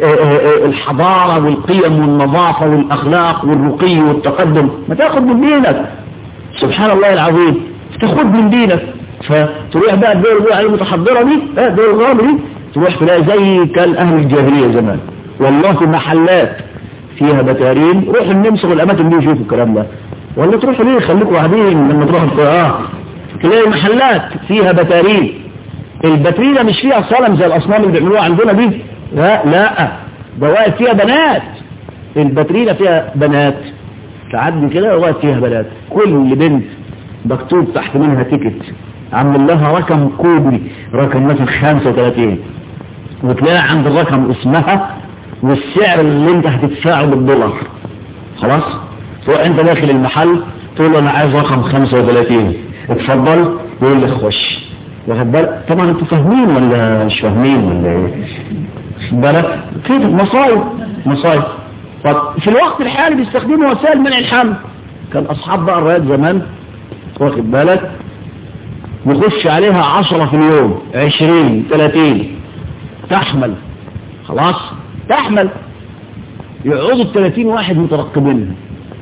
الحضارة والقيم والنظافة والأخلاق والرقي والتقدم ما تاخد من دينك سبحان الله العظيم تاخد من دينك فتروح بقى الدول اللي المتحضرة دي الدول الغرب دي تروح تلاقي زي كان أهل الجاهلية زمان والله في محلات فيها بتارين روح النمسا والأماكن دي يشوفوا الكلام ده ولا تروحوا ليه خليكم قاعدين لما تروحوا اه تلاقي محلات فيها بتارين البترينة مش فيها صنم زي الأصنام اللي بيعملوها عندنا دي لا لا ده واقف فيها بنات البترينة فيها بنات تعدي كده واقف فيها بنات كل بنت مكتوب تحت منها تيكت عامل لها رقم كودي رقم مثلا 35 وتلاقي عند الرقم اسمها والسعر اللي انت هتدفعه بالدولار خلاص تروح انت داخل المحل تقول له انا عايز رقم 35 اتفضل يقول لك خش واخد بالك طبعا انتوا فاهمين ولا مش فاهمين ولا ايه واخد بالك كده مصايب مصايب طب في الوقت الحالي بيستخدموا وسائل منع الحمل كان اصحاب بقى الرايات زمان واخد بالك يخش عليها عشرة في اليوم عشرين ثلاثين تحمل خلاص تحمل يقعدوا الثلاثين واحد مترقبينها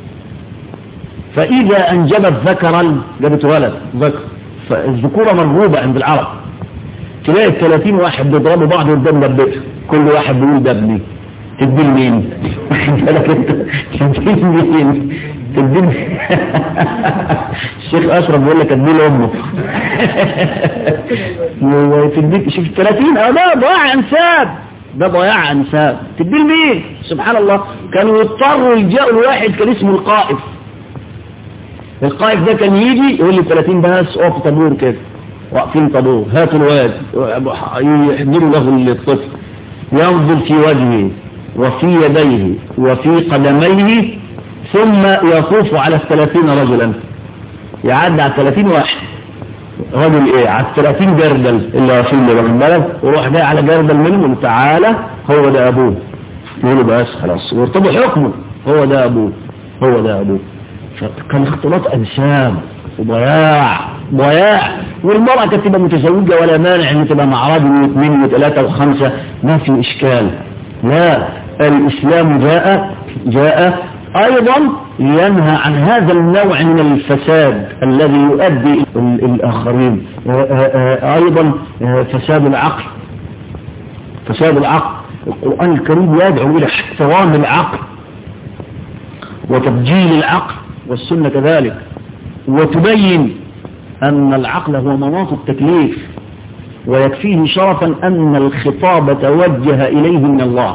فإذا أنجبت ذكرا جابت ولد ذكر فالذكورة مرغوبة عند العرب تلاقي الثلاثين واحد بيضربوا بعض قدام دبته كل واحد بيقول ده ابني تدي مين بالك انت تدي مين تدي الشيخ اشرف بيقول لك ادي امه تديك شوف 30 اه ده ضياع انساب ده ضياع انساب تدي لمين سبحان الله كانوا يضطروا يلجأوا لواحد كان اسمه القائف القائف ده كان يجي يقول لي 30 بس اقف طابور كده واقفين طابور هاتوا الواد يحضروا له الطفل ينظر في وجهه وفي يديه وفي قدميه ثم يطوف على الثلاثين رجلا يعدي على الثلاثين واحد رجل ايه على الثلاثين جردل اللي واقفين له واخد بالك وروح جاي على جردل منهم تعالى هو ده ابوه يقولوا بس خلاص وارتضوا حكمه هو ده ابوه هو ده ابوه فكان اختلاط انساب وضياع ضياع والمرأة كانت تبقى متزوجة ولا مانع ان تبقى مع راجل واثنين وثلاثة وخمسة ما في اشكال لا الاسلام جاء جاء ايضا لينهى عن هذا النوع من الفساد الذي يؤدي الاخرين ايضا فساد العقل فساد العقل القرآن الكريم يدعو الى احترام العقل وتبجيل العقل والسنة كذلك وتبين أن العقل هو مناط التكليف ويكفيه شرفا أن الخطاب توجه إليه من الله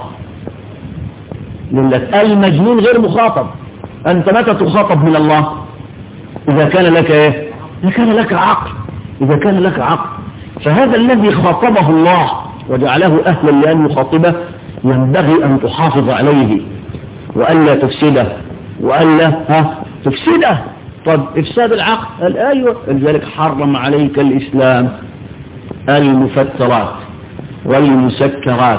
لك المجنون غير مخاطب أنت متى تخاطب من الله إذا كان لك إيه إذا كان لك عقل إذا كان لك عقل فهذا الذي خاطبه الله وجعله أهلا لأن يخاطبه ينبغي أن تحافظ عليه وألا تفسده وألا ها تفسده طب إفساد العقل قال أيوة لذلك حرم عليك الإسلام المفترات والمسكرات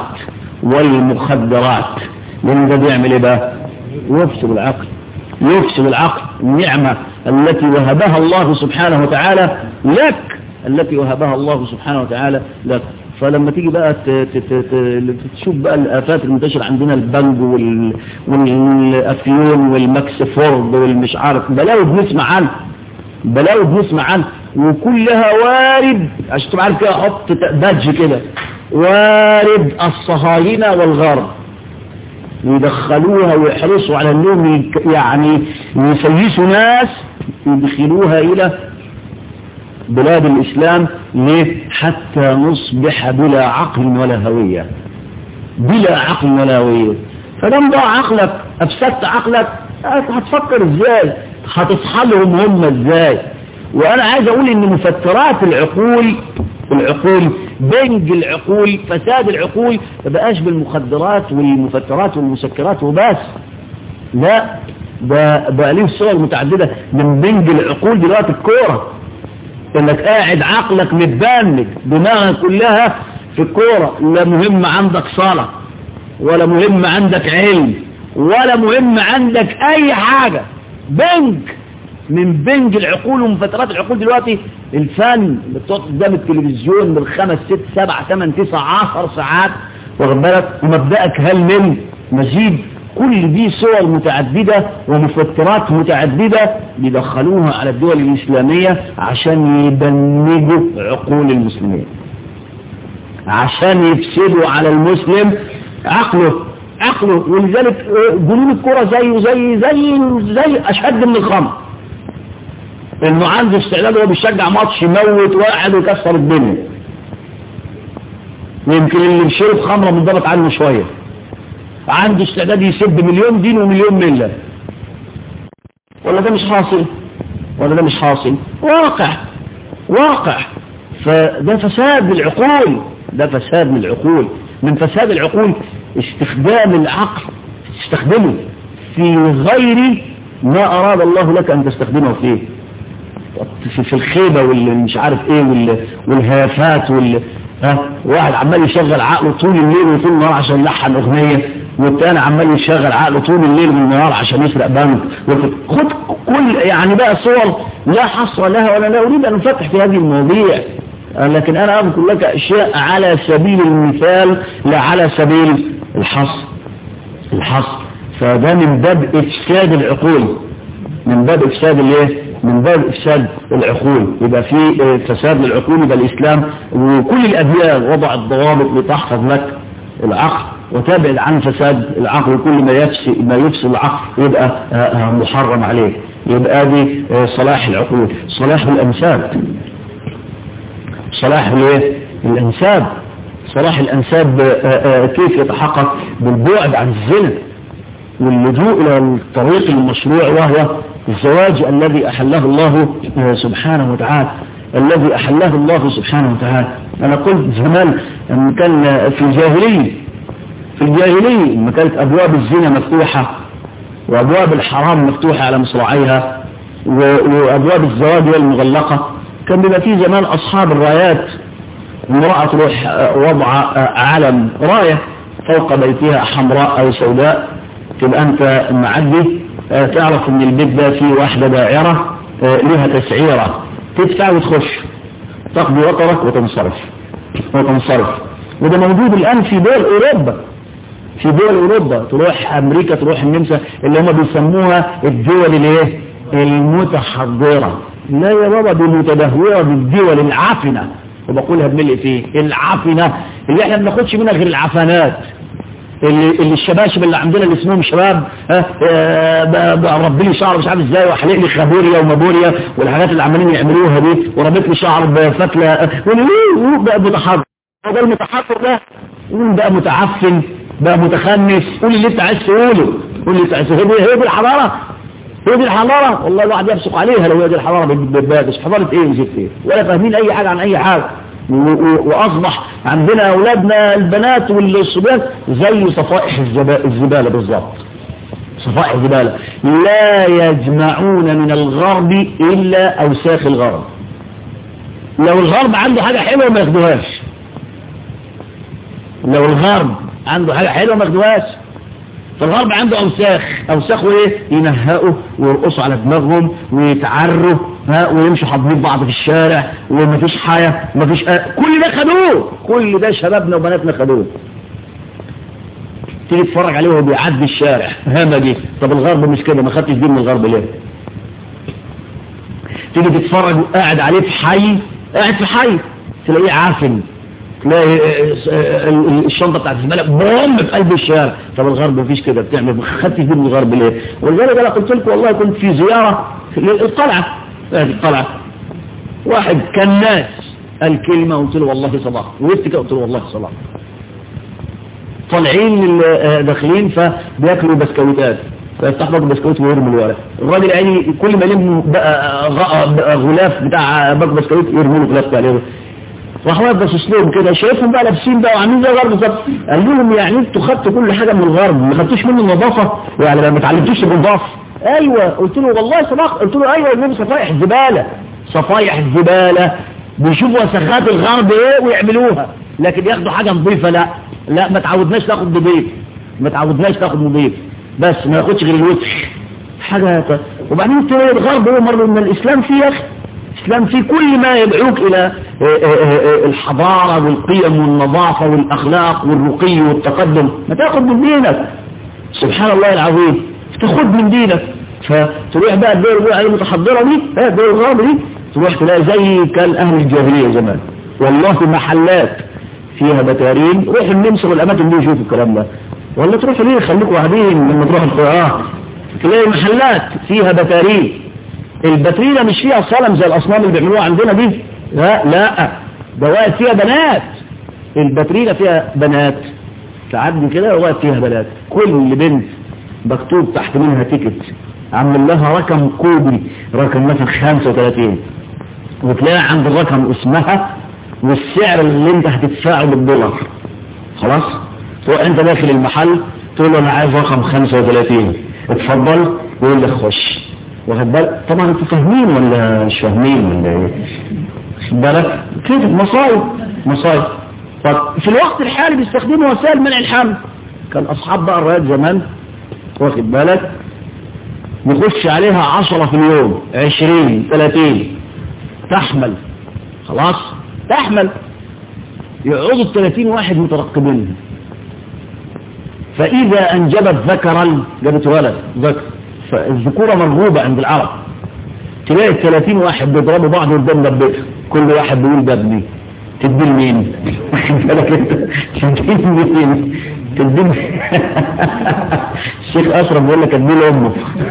والمخدرات لأن ده بيعمل إيه بقى يفسد العقل يفسد العقل النعمة التي وهبها الله سبحانه وتعالى لك التي وهبها الله سبحانه وتعالى لك فلما تيجي بقى تشوف بقى الآفات المنتشرة عندنا البنجو وال... والأفيون والمكسفورد والمش عارف بلاوي بنسمع عنه بلاوي بنسمع عنه وكلها وارد عشان تبقى عارف كده حط بادج كده وارد الصهاينة والغرب يدخلوها ويحرصوا على انهم يعني يسيسوا ناس يدخلوها الى بلاد الاسلام ليه حتى نصبح بلا عقل ولا هوية بلا عقل ولا هوية فلما ضاع عقلك افسدت عقلك هتفكر ازاي هتصحى لهم هم ازاي وانا عايز اقول ان مفترات العقول العقول بنج العقول فساد العقول ما بقاش بالمخدرات والمفترات والمسكرات وبس لا ده بقى ليه صور متعددة من بنج العقول دلوقتي الكورة انك قاعد عقلك متبنج دماغك كلها في الكورة لا مهم عندك صلاة ولا مهم عندك علم ولا مهم عندك اي حاجة بنج من بنج العقول ومفترات العقول دلوقتي الفن اللي بتقعد قدام التلفزيون بالخمس ست سبع ثمان تسع عشر ساعات واخد بالك ومبدأك هل من مزيد كل دي صور متعددة ومفترات متعددة بيدخلوها على الدول الإسلامية عشان يبنجوا عقول المسلمين عشان يفسدوا على المسلم عقله عقله ولذلك جنون الكرة زيه زي زي زي أشد من الخمر انه عنده استعداد وهو بيشجع ماتش يموت واحد ويكسر الدنيا يمكن اللي بيشرب خمره منضبط عنه شويه عنده استعداد يسب مليون دين ومليون مله ولا ده مش حاصل ولا ده مش حاصل واقع واقع فده فساد للعقول ده فساد للعقول من فساد العقول استخدام العقل تستخدمه في غير ما أراد الله لك أن تستخدمه فيه في الخيبة واللي مش عارف ايه والهافات وال ها واحد عمال يشغل عقله طول الليل وطول النهار عشان يلحن اغنية والتاني عمال يشغل عقله طول الليل والنهار عشان يسرق بنك خد كل يعني بقى صور لا حصر لها ولا لا اريد ان افتح في هذه المواضيع لكن انا اذكر لك اشياء على سبيل المثال لا على سبيل الحصر الحصر فده من باب افساد العقول من باب افساد الايه من باب افساد العقول يبقى في فساد للعقول يبقى الاسلام وكل الاديان وضعت ضوابط لتحفظ لك العقل وتبعد عن فساد العقل كل ما يفسد ما يفسد العقل يبقى محرم عليه يبقى دي صلاح العقول صلاح الانساب صلاح الايه الانساب صلاح الانساب كيف يتحقق بالبعد عن الزنا واللجوء الى الطريق المشروع وهو الزواج الذي أحله الله سبحانه وتعالى الذي أحله الله سبحانه وتعالى أنا قلت زمان أن كان في الجاهلية في الجاهلية لما كانت أبواب الزنا مفتوحة وأبواب الحرام مفتوحة على مصراعيها وأبواب الزواج المغلقة كان بيبقى في زمان أصحاب الرايات امرأة تروح وضع علم راية فوق بيتها حمراء أو سوداء تبقى أنت معدي تعرف ان البيت ده فيه واحدة دائرة لها تسعيرة تدفع وتخش تقضي وطرك وتنصرف وتنصرف وده موجود الآن في دول أوروبا في دول أوروبا تروح أمريكا تروح النمسا اللي هم بيسموها الدول الايه المتحضرة لا يا بابا دي متدهورة بالدول العافنة وبقولها بملء فيه العافنة اللي احنا ما بناخدش منها غير العفنات اللي, اللي الشباشب اللي عندنا اللي اسمهم شباب بربي لي شعر مش عارف ازاي واحلق لي خابوريا ومابوريا والحاجات اللي عمالين يعملوها دي وربط لي شعر بفتله بقى متحضر هذا المتحضر ده بقى متعفن بقى متخنس قول اللي انت عايز تقوله قول اللي انت عايز تقوله هي دي الحضاره هي دي الحضاره والله الواحد يبصق عليها لو هي دي الحضاره بس حضاره ايه وزيت ايه ولا فاهمين اي حاجه عن اي حاجه واصبح عندنا اولادنا البنات والصبيان زي صفائح الزبالة بالظبط صفائح الزبالة لا يجمعون من الغرب الا اوساخ الغرب لو الغرب عنده حاجة حلوة ما ياخدوهاش لو الغرب عنده حاجة حلوة ما ياخدوهاش فالغرب عنده أوساخ أوساخه إيه ينهقوا ويرقصوا على دماغهم ويتعروا ها ويمشوا حاضنين بعض في الشارع ومفيش حياة ومفيش آه. كل ده خدوه كل ده شبابنا وبناتنا خدوه تيجي تتفرج عليه وهو بيعدي الشارع همجي طب الغرب مش كده ما خدتش دين من الغرب ليه تيجي تتفرج قاعد عليه في حي قاعد في حي تلاقيه عافن تلاقي الشنطه بتاعت الزباله بوم في قلب الشارع طب الغرب مفيش كده بتعمل ما خدتش دين من الغرب ليه ولذلك انا قلت لكم والله كنت في زياره في القلعه في القلعه واحد كان ناس قال كلمه قلت له والله صباح وقفت كده قلت له والله صباح طالعين داخلين فبياكلوا بسكويتات فيفتح باك بسكويت ويرمي الورق الراجل يعني كل ما يلم بقى غلاف بتاع باك بسكويت يرمي له غلاف عليه راح واقف باصص لهم كده شايفهم بقى لابسين بقى وعاملين زي الغرب بالظبط قال لهم يعني انتوا خدتوا كل حاجه من الغرب ما خدتوش منه النظافه يعني ما اتعلمتوش بالنظافه ايوه قلت له والله صدق قلت له ايوه النبي صفايح الزباله صفايح الزباله بيشوفوا وسخات الغرب ايه ويعملوها لكن ياخدوا حاجه نظيفه لا لا ما تعودناش ناخد نظيف ما تعودناش ناخد نظيف بس ما ياخدش غير الوسخ حاجه وبعدين تلاقي الغرب هو مره من الاسلام فيه يا اخي الإسلام فيه كل ما يدعوك إلى الحضارة والقيم والنظافة والأخلاق والرقي والتقدم ما تاخد من دينك سبحان الله العظيم تاخد من دينك فتروح بقى الدول اللي عليه المتحضرة دي الدول الغرب دي تروح تلاقي زي كان أهل الجاهلية زمان والله محلات فيها بتارين روح النمسا والأماكن دي يشوفوا الكلام ده ولا تروح ليه خليكوا قاعدين لما تروح القرآن تلاقي محلات فيها بتارين البترينة مش فيها صنم زي الأصنام اللي بيعملوها عندنا دي لا لا ده واقف فيها بنات البترينة فيها بنات تعدي كده واقف فيها بنات كل بنت مكتوب تحت منها تيكت عامل لها رقم كوبي رقم مثلا 35 وتلاقي عند الرقم اسمها والسعر اللي انت هتدفعه بالدولار خلاص تروح انت داخل المحل تقول له انا عايز رقم 35 اتفضل يقول لك خش واخد بالك طبعا انتوا فاهمين ولا مش فاهمين ولا ايه واخد بالك كده مصايب مصايب طب في الوقت الحالي بيستخدموا وسائل منع الحمل كان اصحاب بقى الرايات زمان واخد بالك يخش عليها عشرة في اليوم عشرين ثلاثين تحمل خلاص تحمل يقعدوا الثلاثين واحد مترقبينها فإذا أنجبت ذكرا جابت ولد ذكر فالذكورة مرغوبة عند العرب تلاقي الثلاثين واحد بيضربوا بعض قدام دبتها كل واحد بيقول ده ابني تدي لمين بالك انت تدي لمين تدي الشيخ اشرف بيقول لك ادي لامه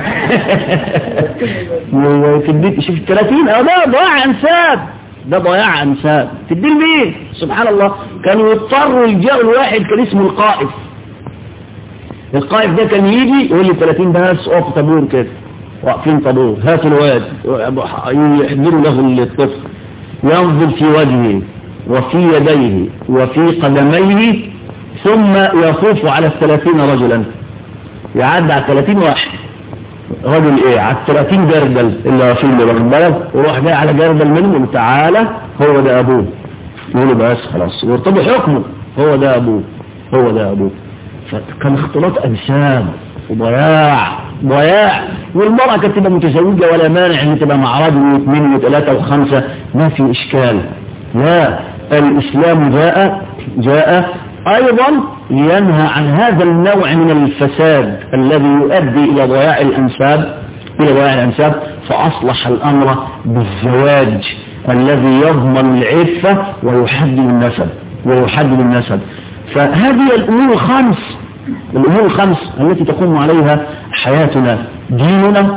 تدي شوف 30 اه ده ضياع انساب ده ضياع انساب تدي لمين سبحان الله كانوا يضطروا يلجأوا الواحد كان اسمه القائف القائف ده كان يجي يقول لي 30 بس اقف طابور كده واقفين طابور هاتوا الواد يحضروا له الطفل ينظر في وجهه وفي يديه وفي قدميه ثم يطوف على الثلاثين رجلا يعدي على الثلاثين واحد رجل ايه على الثلاثين جردل اللي واقفين اللي واخد بالك وروح جاي على جردل منهم تعالى هو ده ابوه يقولوا بس خلاص ويرتضي حكمه هو ده ابوه هو ده ابوه فكان اختلاط أجسام وضياع ضياع والمرأة كانت تبقى متزوجة ولا مانع ان تبقى مع رجل واثنين وثلاثة وخمسة ما في إشكال لا الإسلام جاء جاء أيضا لينهى عن هذا النوع من الفساد الذي يؤدي إلى ضياع الأنساب إلى ضياع الأنساب فأصلح الأمر بالزواج الذي يضمن العفة ويحدد النسب ويحدد النسب فهذه الأمور الخمس الأمور الخمس التي تقوم عليها حياتنا ديننا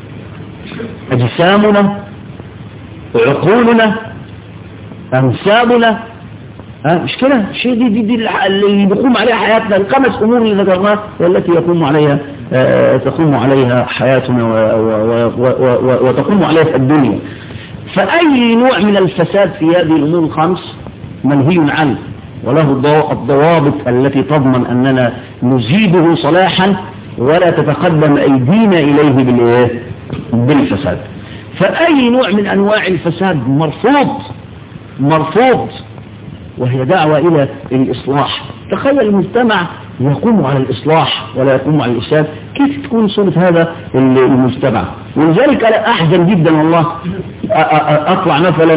أجسامنا عقولنا أنسابنا ها مش كده الشيء دي, دي, دي اللي بيقوم عليها حياتنا الخمس أمور اللي ذكرناها والتي يقوم عليها آه تقوم عليها حياتنا وتقوم عليها الدنيا فأي نوع من الفساد في هذه الأمور الخمس منهي عنه وله الضوابط التي تضمن أننا نزيده صلاحا ولا تتقدم أيدينا إليه بالإيه؟ بالفساد فأي نوع من أنواع الفساد مرفوض مرفوض وهي دعوة إلى الإصلاح تخيل المجتمع يقوم على الإصلاح ولا يقوم على الإفساد كيف تكون صورة هذا المجتمع ولذلك أنا أحزن جدا والله أطلع مثلا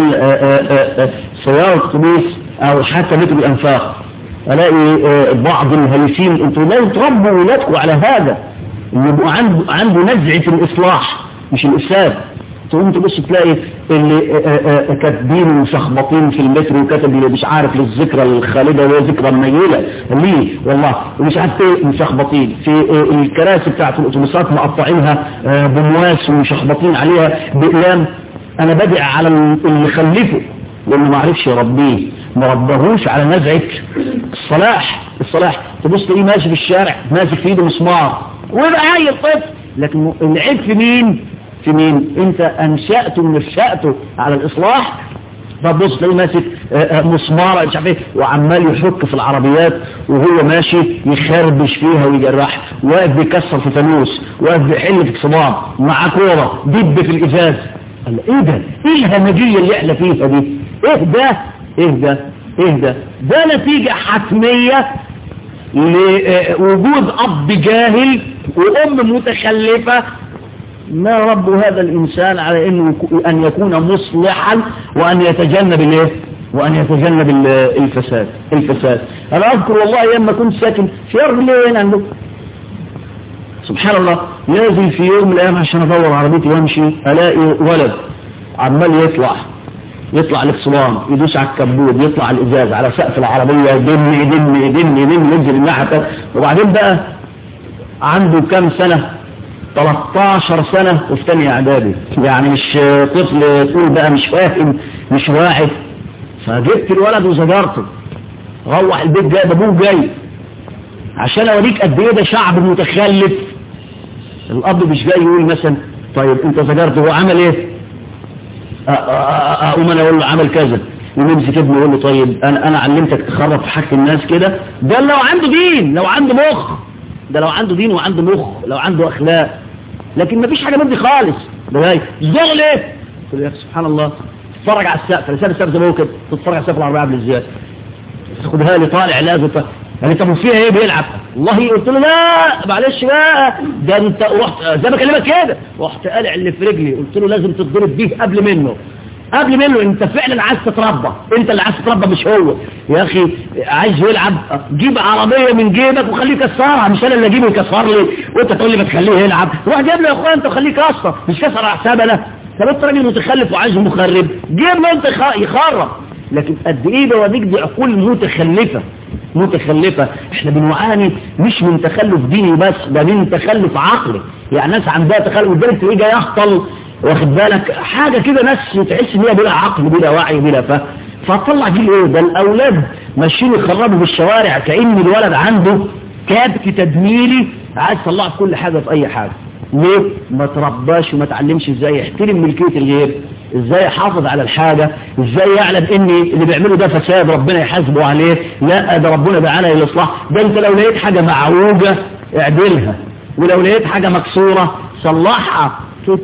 سيارة اتوبيس أو حتى متر الأنفاق ألاقي بعض الهلسين أنتوا لازم تربوا ولادكم على هذا إن يبقوا عنده عنده نزعة الإصلاح مش الإفساد تقوم تبص تلاقي اللي كاتبين ومشخبطين في المتر وكتب اللي مش عارف للذكرى الخالدة وهي ذكرى منيلة ليه والله ومش عارف ايه مشخبطين في الكراسي بتاعت الاتوبيسات مقطعينها بمواس ومشخبطين عليها بقلام انا بدع على اللي خلفه لانه ما عرفش يربيه ما ربهوش على نزعة الصلاح الصلاح تبص تلاقيه ماشي في الشارع ماسك في ايده مسمار ويبقى عيل طفل لكن العيب في مين في مين انت انشأته ونشأته على الاصلاح فبص تلاقيه ماسك مسمارة مش عارف ايه وعمال يحك في العربيات وهو ماشي يخربش فيها ويجرحها واقف بيكسر في فانوس واقف بيحل في صباع مع كورة دب في الازاز قال ايه ده ايه الهمجية اللي احنا فيها دي ايه ده ايه ده ايه ده ده نتيجة حتمية لوجود اب جاهل وام متخلفة ما رب هذا الإنسان على إنه أن يكون مصلحا وأن يتجنب الايه وأن يتجنب الفساد الفساد أنا أذكر والله أيام ما كنت ساكن في أرض اللي وين عنده سبحان الله نازل في يوم من الأيام عشان أدور عربيتي وأمشي ألاقي ولد عمال يطلع يطلع الاكسلام يدوس على الكبود يطلع الإزاز على سقف العربية يدم يدم يدم يدم ينزل الناحية وبعدين بقى عنده كام سنة 13 سنة وفي تانية اعدادي يعني مش طفل تقول بقى مش فاهم مش واعي فجبت الولد وزجرته روح البيت جاي ابوه جاي عشان اوريك قد ايه ده شعب متخلف الاب مش جاي يقول مثلا طيب انت زجرته هو عمل ايه اقوم انا اقول له عمل كذا ويمسك ابنه يقول له طيب انا انا علمتك تخرب في حق الناس كده ده لو عنده دين لو عنده مخ ده لو عنده دين وعنده مخ لو عنده اخلاق لكن مفيش حاجه مني خالص ده جاي الزغل ايه قلت له يا سبحان الله تتفرج على السقف لسان السقف زي ما هو كده تتفرج على السقف العربيه قبل الزياده تاخدها لي طالع لازم يعني طب فيها ايه بيلعب والله قلت له لا معلش بقى ده انت رحت زي ما بكلمك كده رحت قالع اللي في رجلي قلت له لازم تتضرب بيه قبل منه قبل منه انت فعلا عايز تتربى انت اللي عايز تتربى مش هو يا اخي عايز يلعب جيب عربية من جيبك وخليه يكسرها مش انا اللي اجيبه يكسر لي وانت تقول لي ما تخليه يلعب روح جيب له يا اخويا انت وخليه يكسر مش كسر على حساب انا طب انت راجل متخلف وعايز مخرب جيب له انت يخرب لكن قد ايه بوريك دي عقول متخلفة متخلفة احنا بنعاني مش من تخلف ديني بس ده من تخلف عقلي يعني ناس عندها تخلف ولذلك تلاقيه جاي يهطل واخد بالك حاجة كده ناس تحس ان هي بلا عقل بلا وعي بلا فهم فطلع جيل ايه ده الاولاد ماشيين يخربوا في الشوارع كأن الولد عنده كابت تدميري عايز يطلعه في كل حاجة في اي حاجة ليه ما ترباش وما تعلمش ازاي يحترم ملكية الغير ازاي يحافظ على الحاجة ازاي يعلم ان اللي بيعمله ده فساد ربنا يحاسبه عليه لا ده ربنا بعنا للاصلاح ده انت لو لقيت حاجة معوجة اعدلها ولو لقيت حاجة مكسورة صلحها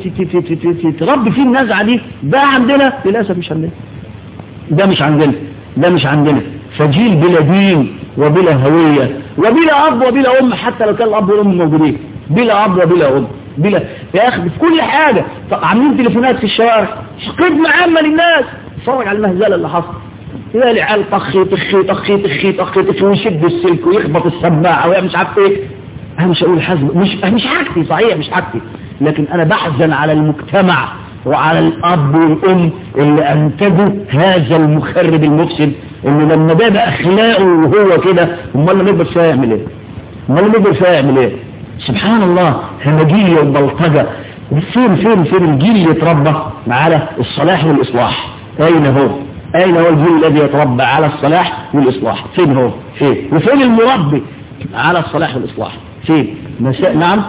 تربي فيه النزعة دي ده عندنا للأسف مش عندنا ده مش عندنا ده مش عندنا فجيل بلا دين وبلا هوية وبلا أب وبلا أم حتى لو كان الأب والأم موجودين بلا أب وبلا أم بلا يا أخي في كل حاجة عاملين تليفونات في الشوارع خدمة عامة للناس اتفرج على المهزلة اللي حصل يا العيال طخي طخي طخي طخي طخي طخي ويشد السلك ويخبط السماعة ويعمل مش عارف ايه انا مش هقول حزم مش مش حاجتي صحيح مش حاجتي لكن انا بحزن على المجتمع وعلى الاب والام اللي انتجوا هذا المخرب المفسد انه لما ده بقى اخلاقه وهو كده امال لما يكبر شويه يعمل ايه امال لما يكبر شويه يعمل ايه سبحان الله همجيه وبلطجه فين فين فين الجيل اللي يتربى على الصلاح والاصلاح اين هو اين هو الجيل الذي يتربى على الصلاح والاصلاح فين هو فين وفين المربي على الصلاح والاصلاح فين مساء نعم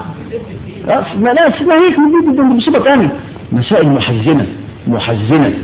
ناس ما هيك دي مصيبة ثانية مسائل محزنة محزنة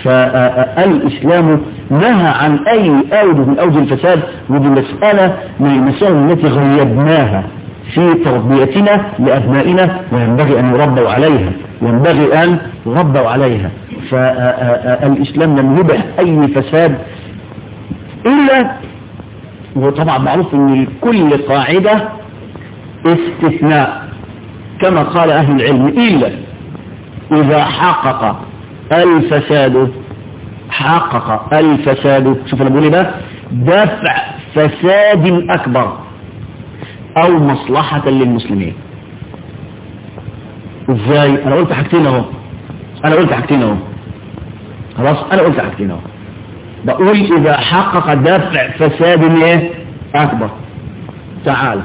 فالإسلام نهى عن أي أوجه من أوجه الفساد ودي مسألة من المسائل التي غيبناها في تربيتنا لأبنائنا وينبغي أن يربوا عليها ينبغي أن يربوا عليها فالإسلام لم يبح أي فساد إلا وطبعا معروف ان كل قاعدة استثناء كما قال اهل العلم الا اذا حقق الفساد حقق الفساد شوف انا بقول ده دفع فساد اكبر او مصلحة للمسلمين ازاي انا قلت حاجتين اهو انا قلت حاجتين اهو خلاص انا قلت حاجتين اهو بقول اذا حقق دفع فساد ايه اكبر تعال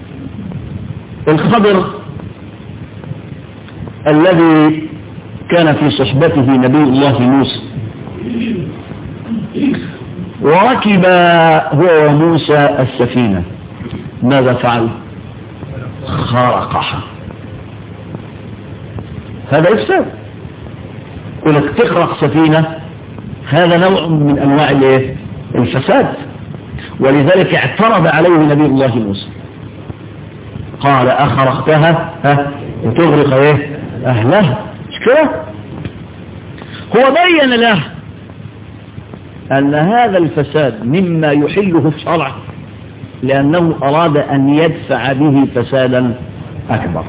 الخضر الذي كان في صحبته نبي الله موسى وركب هو وموسى السفينة ماذا فعل خرقها هذا إفساد ولك تخرق سفينة هذا نوع من أنواع الايه الفساد ولذلك اعترض عليه نبي الله موسى قال أخرقتها ها وتغرق ايه أهلها مش كده هو بين له أن هذا الفساد مما يحله الشرع لأنه أراد أن يدفع به فسادا أكبر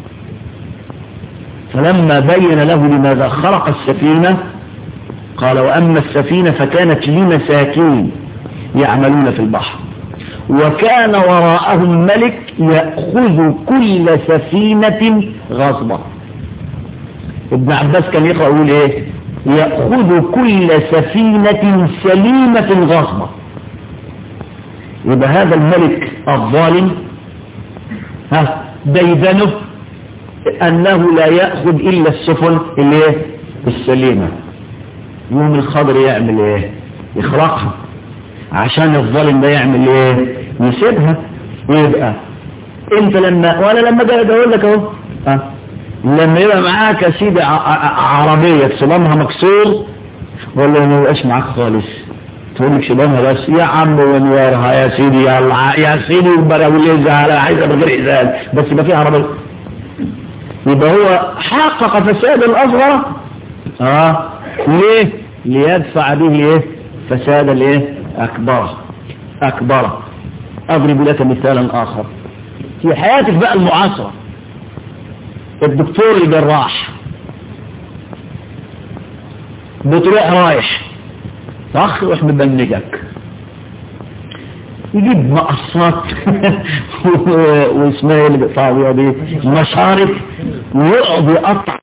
فلما بين له لماذا خرق السفينة قال وأما السفينة فكانت لمساكين يعملون في البحر وكان وراءهم ملك يأخذ كل سفينة غصبا ابن عباس كان يقرأ يقول ايه يأخذ كل سفينة سليمة غصبا يبقى هذا الملك الظالم ها ديدنه أنه لا يأخذ إلا السفن اللي ايه السليمة يوم الخضر يعمل ايه يخرقها عشان الظالم ده يعمل ايه يسيبها ويبقى انت لما وانا لما جاي اقول لك اهو اه لما يبقى معاك يا سيدي عربية صمامها مكسور ولا ما يبقاش معاك خالص تقول لك شبابها بس يا عم ونوارها يا سيدي يا الله يا سيدي والبراويل على عايزة بغير إزال بس يبقى فيها عربية يبقى هو حقق فسادا أصغر اه ليه ليدفع به ايه فسادا الايه أكبر أكبر أضرب لك مثالا آخر في حياتك بقى المعاصرة الدكتور الجراح بتروح رايح صح يروح مبنجك يجيب مقصات واسمها اللي بيقطعوا دي مشارف ويقعد يقطع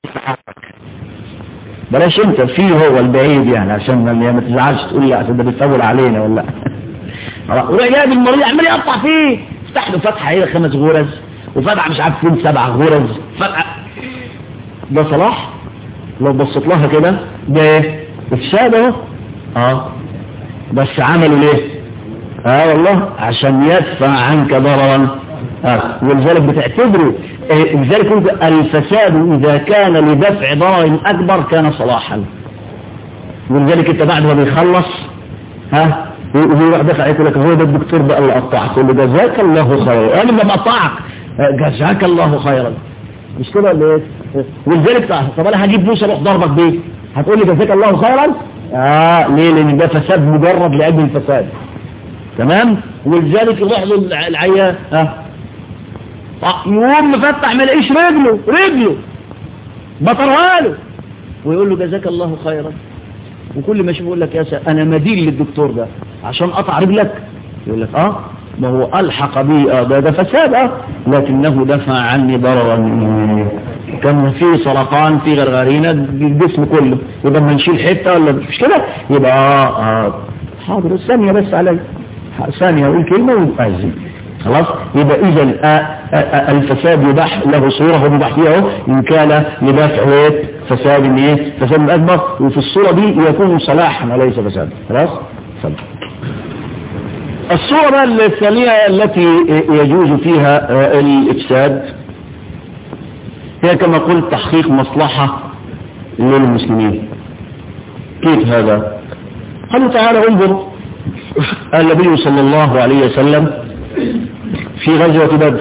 بلاش انت فيه هو البعيد يعني عشان ما تزعلش تقول لي عشان ده بيطول علينا ولا وراح جايب المريض عمال يقطع فيه افتح له فتحه ايه خمس غرز وفتحه مش عارف فين سبع غرز فتحه ده صلاح لو بصيت لها كده ده ايه افساد اهو اه بس عملوا ليه اه والله عشان يدفع عنك ضررا آه. ولذلك بتعتبره إيه لذلك قلت الفساد إذا كان لدفع ضرر أكبر كان صلاحا ولذلك انت بعد ما بيخلص ها ويروح دفع يقول لك هو ده الدكتور بقى اللي قطعك يقول له جزاك الله خيرا انا ما بقطعك جزاك الله خيرا مش كده ولا ايه ولذلك طب انا هجيب فلوس اروح ضربك بيه هتقول لي جزاك الله خيرا اه ليه لان ده فساد مجرد لاجل الفساد تمام ولذلك يروح له العيان اه يقوم مفتح ما يلاقيش رجله رجله بطرها له ويقول له جزاك الله خيرا وكل ما يشوف يقول لك يا سا انا مدين للدكتور ده عشان قطع رجلك يقول لك اه ما هو الحق بي اه ده, ده فساد اه لكنه دفع عني ضررا كان في سرطان في غرغرينة الجسم كله يبقى ما نشيل حتة ولا مش كده يبقى اه اه حاضر ثانية بس علي ثانية اقول كلمة ويبقى خلاص يبقى اذا الفساد يباح له صورة ويباح فيها ان كان لدافع فساد ايه فساد اكبر وفي الصورة دي يكون صلاحا وليس فسادا خلاص صلاح. الصورة بقى الثانية التي يجوز فيها الافساد هي كما قلت تحقيق مصلحة للمسلمين كيف هذا قالوا تعالى انظر النبي صلى الله عليه وسلم في غزوة بدر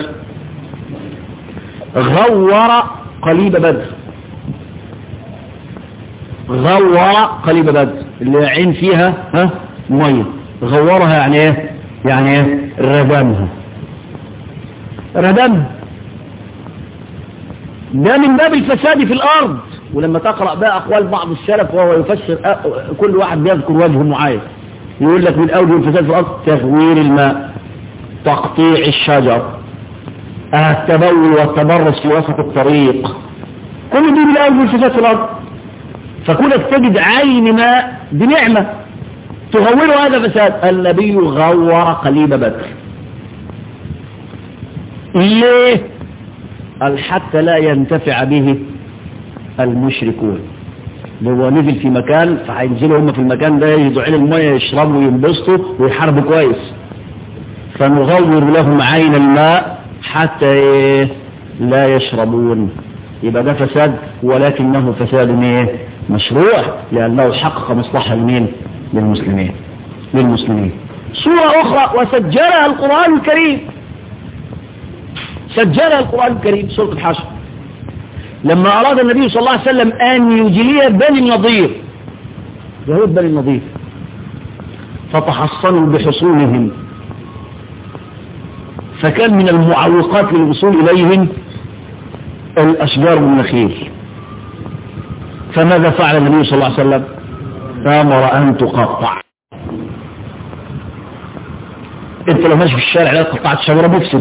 غور قليب بدر غور قليب بدر اللي عين فيها ها مية غورها يعني ايه يعني ايه ردمها ردمها ده من باب الفساد في الارض ولما تقرأ بقى اقوال بعض السلف وهو يفسر كل واحد بيذكر وجه معين يقول لك من اوجه الفساد في الارض تغوير الماء تقطيع الشجر التبول والتبرز في وسط الطريق كل دي من اوجه الفساد في الارض فكونك تجد عين ماء دي نعمة تغوره هذا فساد النبي غور قليب بدر ليه قال حتى لا ينتفع به المشركون هو نزل في مكان فهينزلوا هم في المكان ده يجدوا عين المية يشربوا وينبسطوا ويحاربوا كويس فنغور لهم عين الماء حتى إيه لا يشربون يبقى ده فساد ولكنه فساد ايه مشروع لأنه حقق مصلحة لمين للمسلمين للمسلمين صورة أخرى وسجلها القرآن الكريم سجلها القرآن الكريم سورة الحشر لما أراد النبي صلى الله عليه وسلم أن يجلي بني النضير يهود بني النضير فتحصنوا بحصونهم فكان من المعوقات للوصول إليهم الأشجار والنخيل فماذا فعل النبي صلى الله عليه وسلم أمر أن تقطع انت لو ماشي في الشارع لا قطعت شجرة بفسد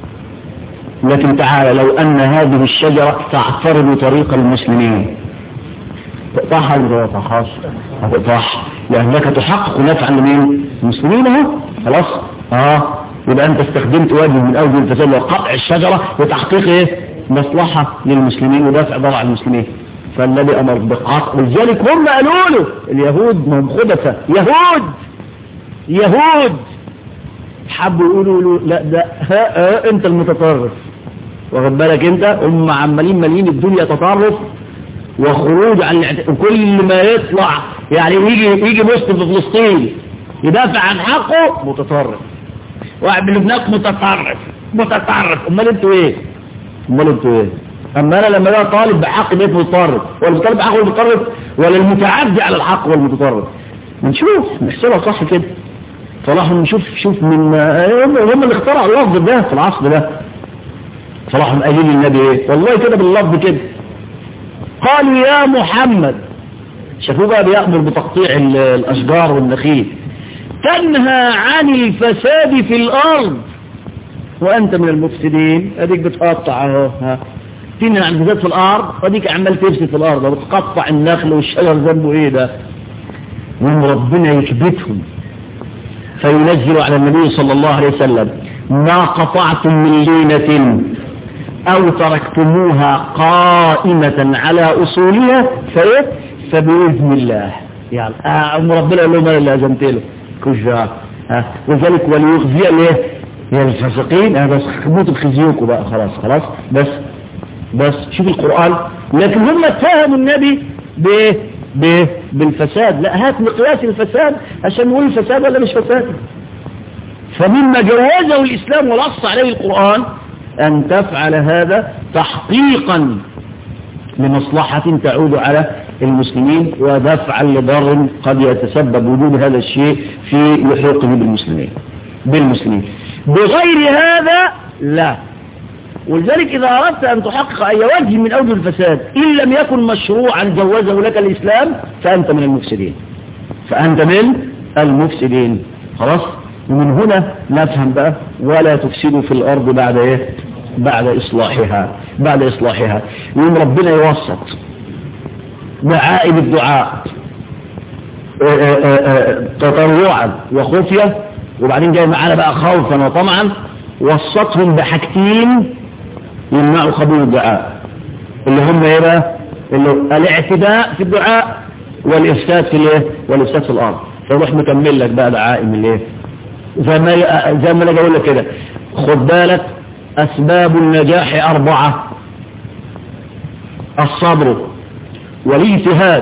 لكن تعالى لو أن هذه الشجرة تعترض طريق المسلمين تقطعها ولا ما تقطعهاش هتقطعها لأنك تحقق نفعا لمين المسلمين اهو خلاص اه يبقى انت استخدمت وجه من اوجه الفساد وقطع الشجرة وتحقيق ايه مصلحة للمسلمين ودفع ضرع المسلمين فالذي امر بقطع ولذلك هم قالوا له اليهود ما هم خبثة يهود يهود حبوا يقولوا له لا ده ها ها انت المتطرف واخد بالك انت هم عمالين مالين الدنيا تطرف وخروج عن الاعت... وكل ما يطلع يعني يجي يجي مسلم في فلسطين يدافع عن حقه متطرف واحد من لبنان متطرف متطرف امال انتوا ايه امال انتوا ايه اما انا لما انا طالب بحق بيت متطرف ولا الطالب بحق المتطرف ولا المتعدي على الحق والمتطرف نشوف نحسبها صح كده صلاح نشوف شوف من هم اللي اخترعوا اللفظ ده في العصر ده صلاح قايلين للنبي ايه والله كده باللفظ كده قالوا يا محمد شافوه بقى بيأمر بتقطيع الأشجار والنخيل تنهى عن الفساد في الأرض وأنت من المفسدين أديك بتقطع اهو ها تنهى عن الفساد في الأرض وأديك عمال تفسد في الأرض وبتقطع النخل والشجر ذنبه إيه ده وهم ربنا يكبتهم فينزل على النبي صلى الله عليه وسلم ما قطعتم من لينة أو تركتموها قائمة على أصولها فإيه فبإذن الله يعني أم ربنا يقول لهم أنا اللي أزمت له كجار ها وذلك وليخزي الايه يا الفاسقين ها بس موتوا بخزيوكوا بقى خلاص خلاص بس بس شوف القرآن لكن هم اتهموا النبي بايه بايه بالفساد لا هات مقياس الفساد عشان نقول الفساد ولا مش فساد فمما جوزه الإسلام ونص عليه القرآن أن تفعل هذا تحقيقا لمصلحة تعود على المسلمين ودفعا لضر قد يتسبب وجود هذا الشيء في لحوقه بالمسلمين بالمسلمين بغير هذا لا ولذلك إذا أردت أن تحقق أي وجه من أوجه الفساد إن لم يكن مشروعا جوزه لك الإسلام فأنت من المفسدين فأنت من المفسدين خلاص ومن هنا نفهم بقى ولا تفسدوا في الأرض بعد إيه بعد إصلاحها بعد إصلاحها يوم ربنا يوسط دعائم الدعاء تطوعا وخفية وبعدين جاي معانا بقى خوفا وطمعا وسطهم بحاجتين يمنعوا قبول الدعاء اللي هم ايه بقى اللي الاعتداء في الدعاء والافساد في الايه والافساد في الارض فروح مكمل لك بقى دعائم الايه زي ما زي ما انا اقول لك كده خد بالك اسباب النجاح اربعه الصبر والاجتهاد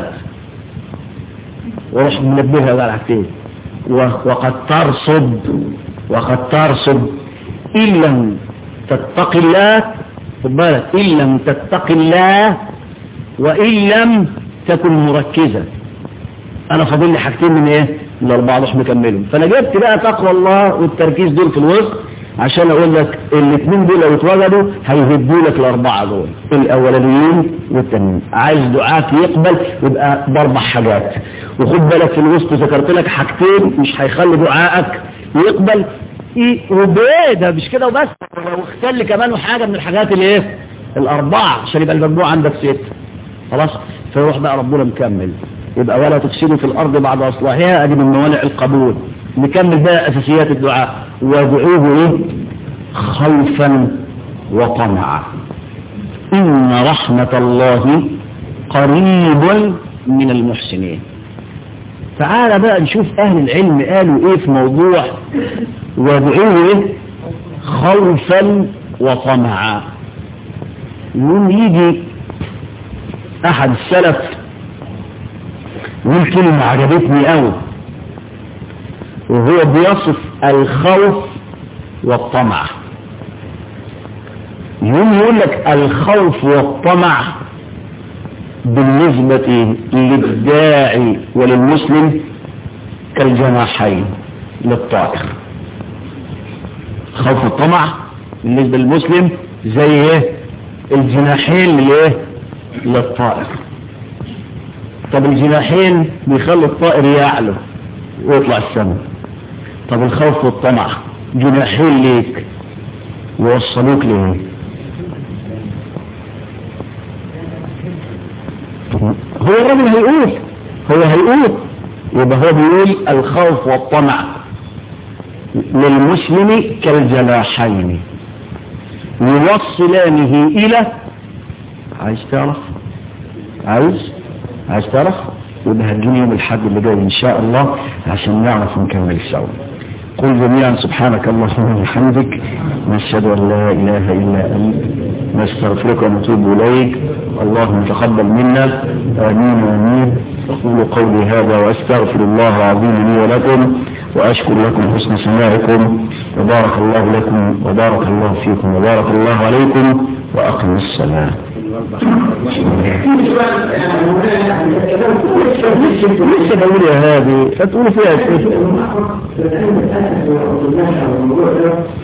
وروح منبهها بقى حاجتين وقد ترصد وقد ترصد ان لم تتق الله خد بالك ان لم تتق الله وان لم تكن مركزا انا فاضل لي حاجتين من ايه الأربعة مش مكملهم فأنا جبت بقى تقوى الله والتركيز دول في الوسط عشان أقول لك الاثنين دول لو اتوجدوا هيهدوا لك الأربعة دول الأولانيين والتانيين عايز دعاك يقبل يبقى بأربع حاجات وخد بالك في الوسط ذكرت لك حاجتين مش هيخلي دعائك يقبل إيه وبايه ده مش كده وبس لو اختل كمان حاجة من الحاجات اللي ايه الأربعة عشان يبقى المجموع عندك ست خلاص فيروح بقى ربنا مكمل يبقى ولا تفسدوا في الأرض بعد أصلاحها أدي من موانع القبول نكمل بقى أساسيات الدعاء وادعوه إيه خوفا وطمعا إن رحمة الله قريب من المحسنين تعال بقى نشوف أهل العلم قالوا إيه في موضوع وادعوه إيه خوفا وطمعا يوم يجي أحد السلف يقول كلمة عجبتني قوي وهو بيصف الخوف والطمع يوم يقول لك الخوف والطمع بالنسبة للداعي وللمسلم كالجناحين للطائر خوف الطمع بالنسبة للمسلم زي ايه الجناحين للايه للطائر طب الجناحين بيخلي الطائر يعلو ويطلع السماء طب الخوف والطمع جناحين ليك يوصلوك ليه هو الراجل هيقول هو هيقول يبقى هو بيقول الخوف والطمع للمسلم كالجناحين يوصلانه الى عايز تعرف عايز عايز تعرف يبقى هتجيني يوم الحد اللي جاي ان شاء الله عشان نعرف نكمل سوا قل جميعا سبحانك اللهم وبحمدك نشهد ان لا اله الا انت نستغفرك ونتوب اليك اللهم تقبل منا امين امين اقول قولي هذا واستغفر الله العظيم لي ولكم واشكر لكم حسن سماعكم وبارك الله لكم وبارك الله فيكم وبارك الله عليكم واقم الصلاه لسه بقول يا هذه فتقول فيها كده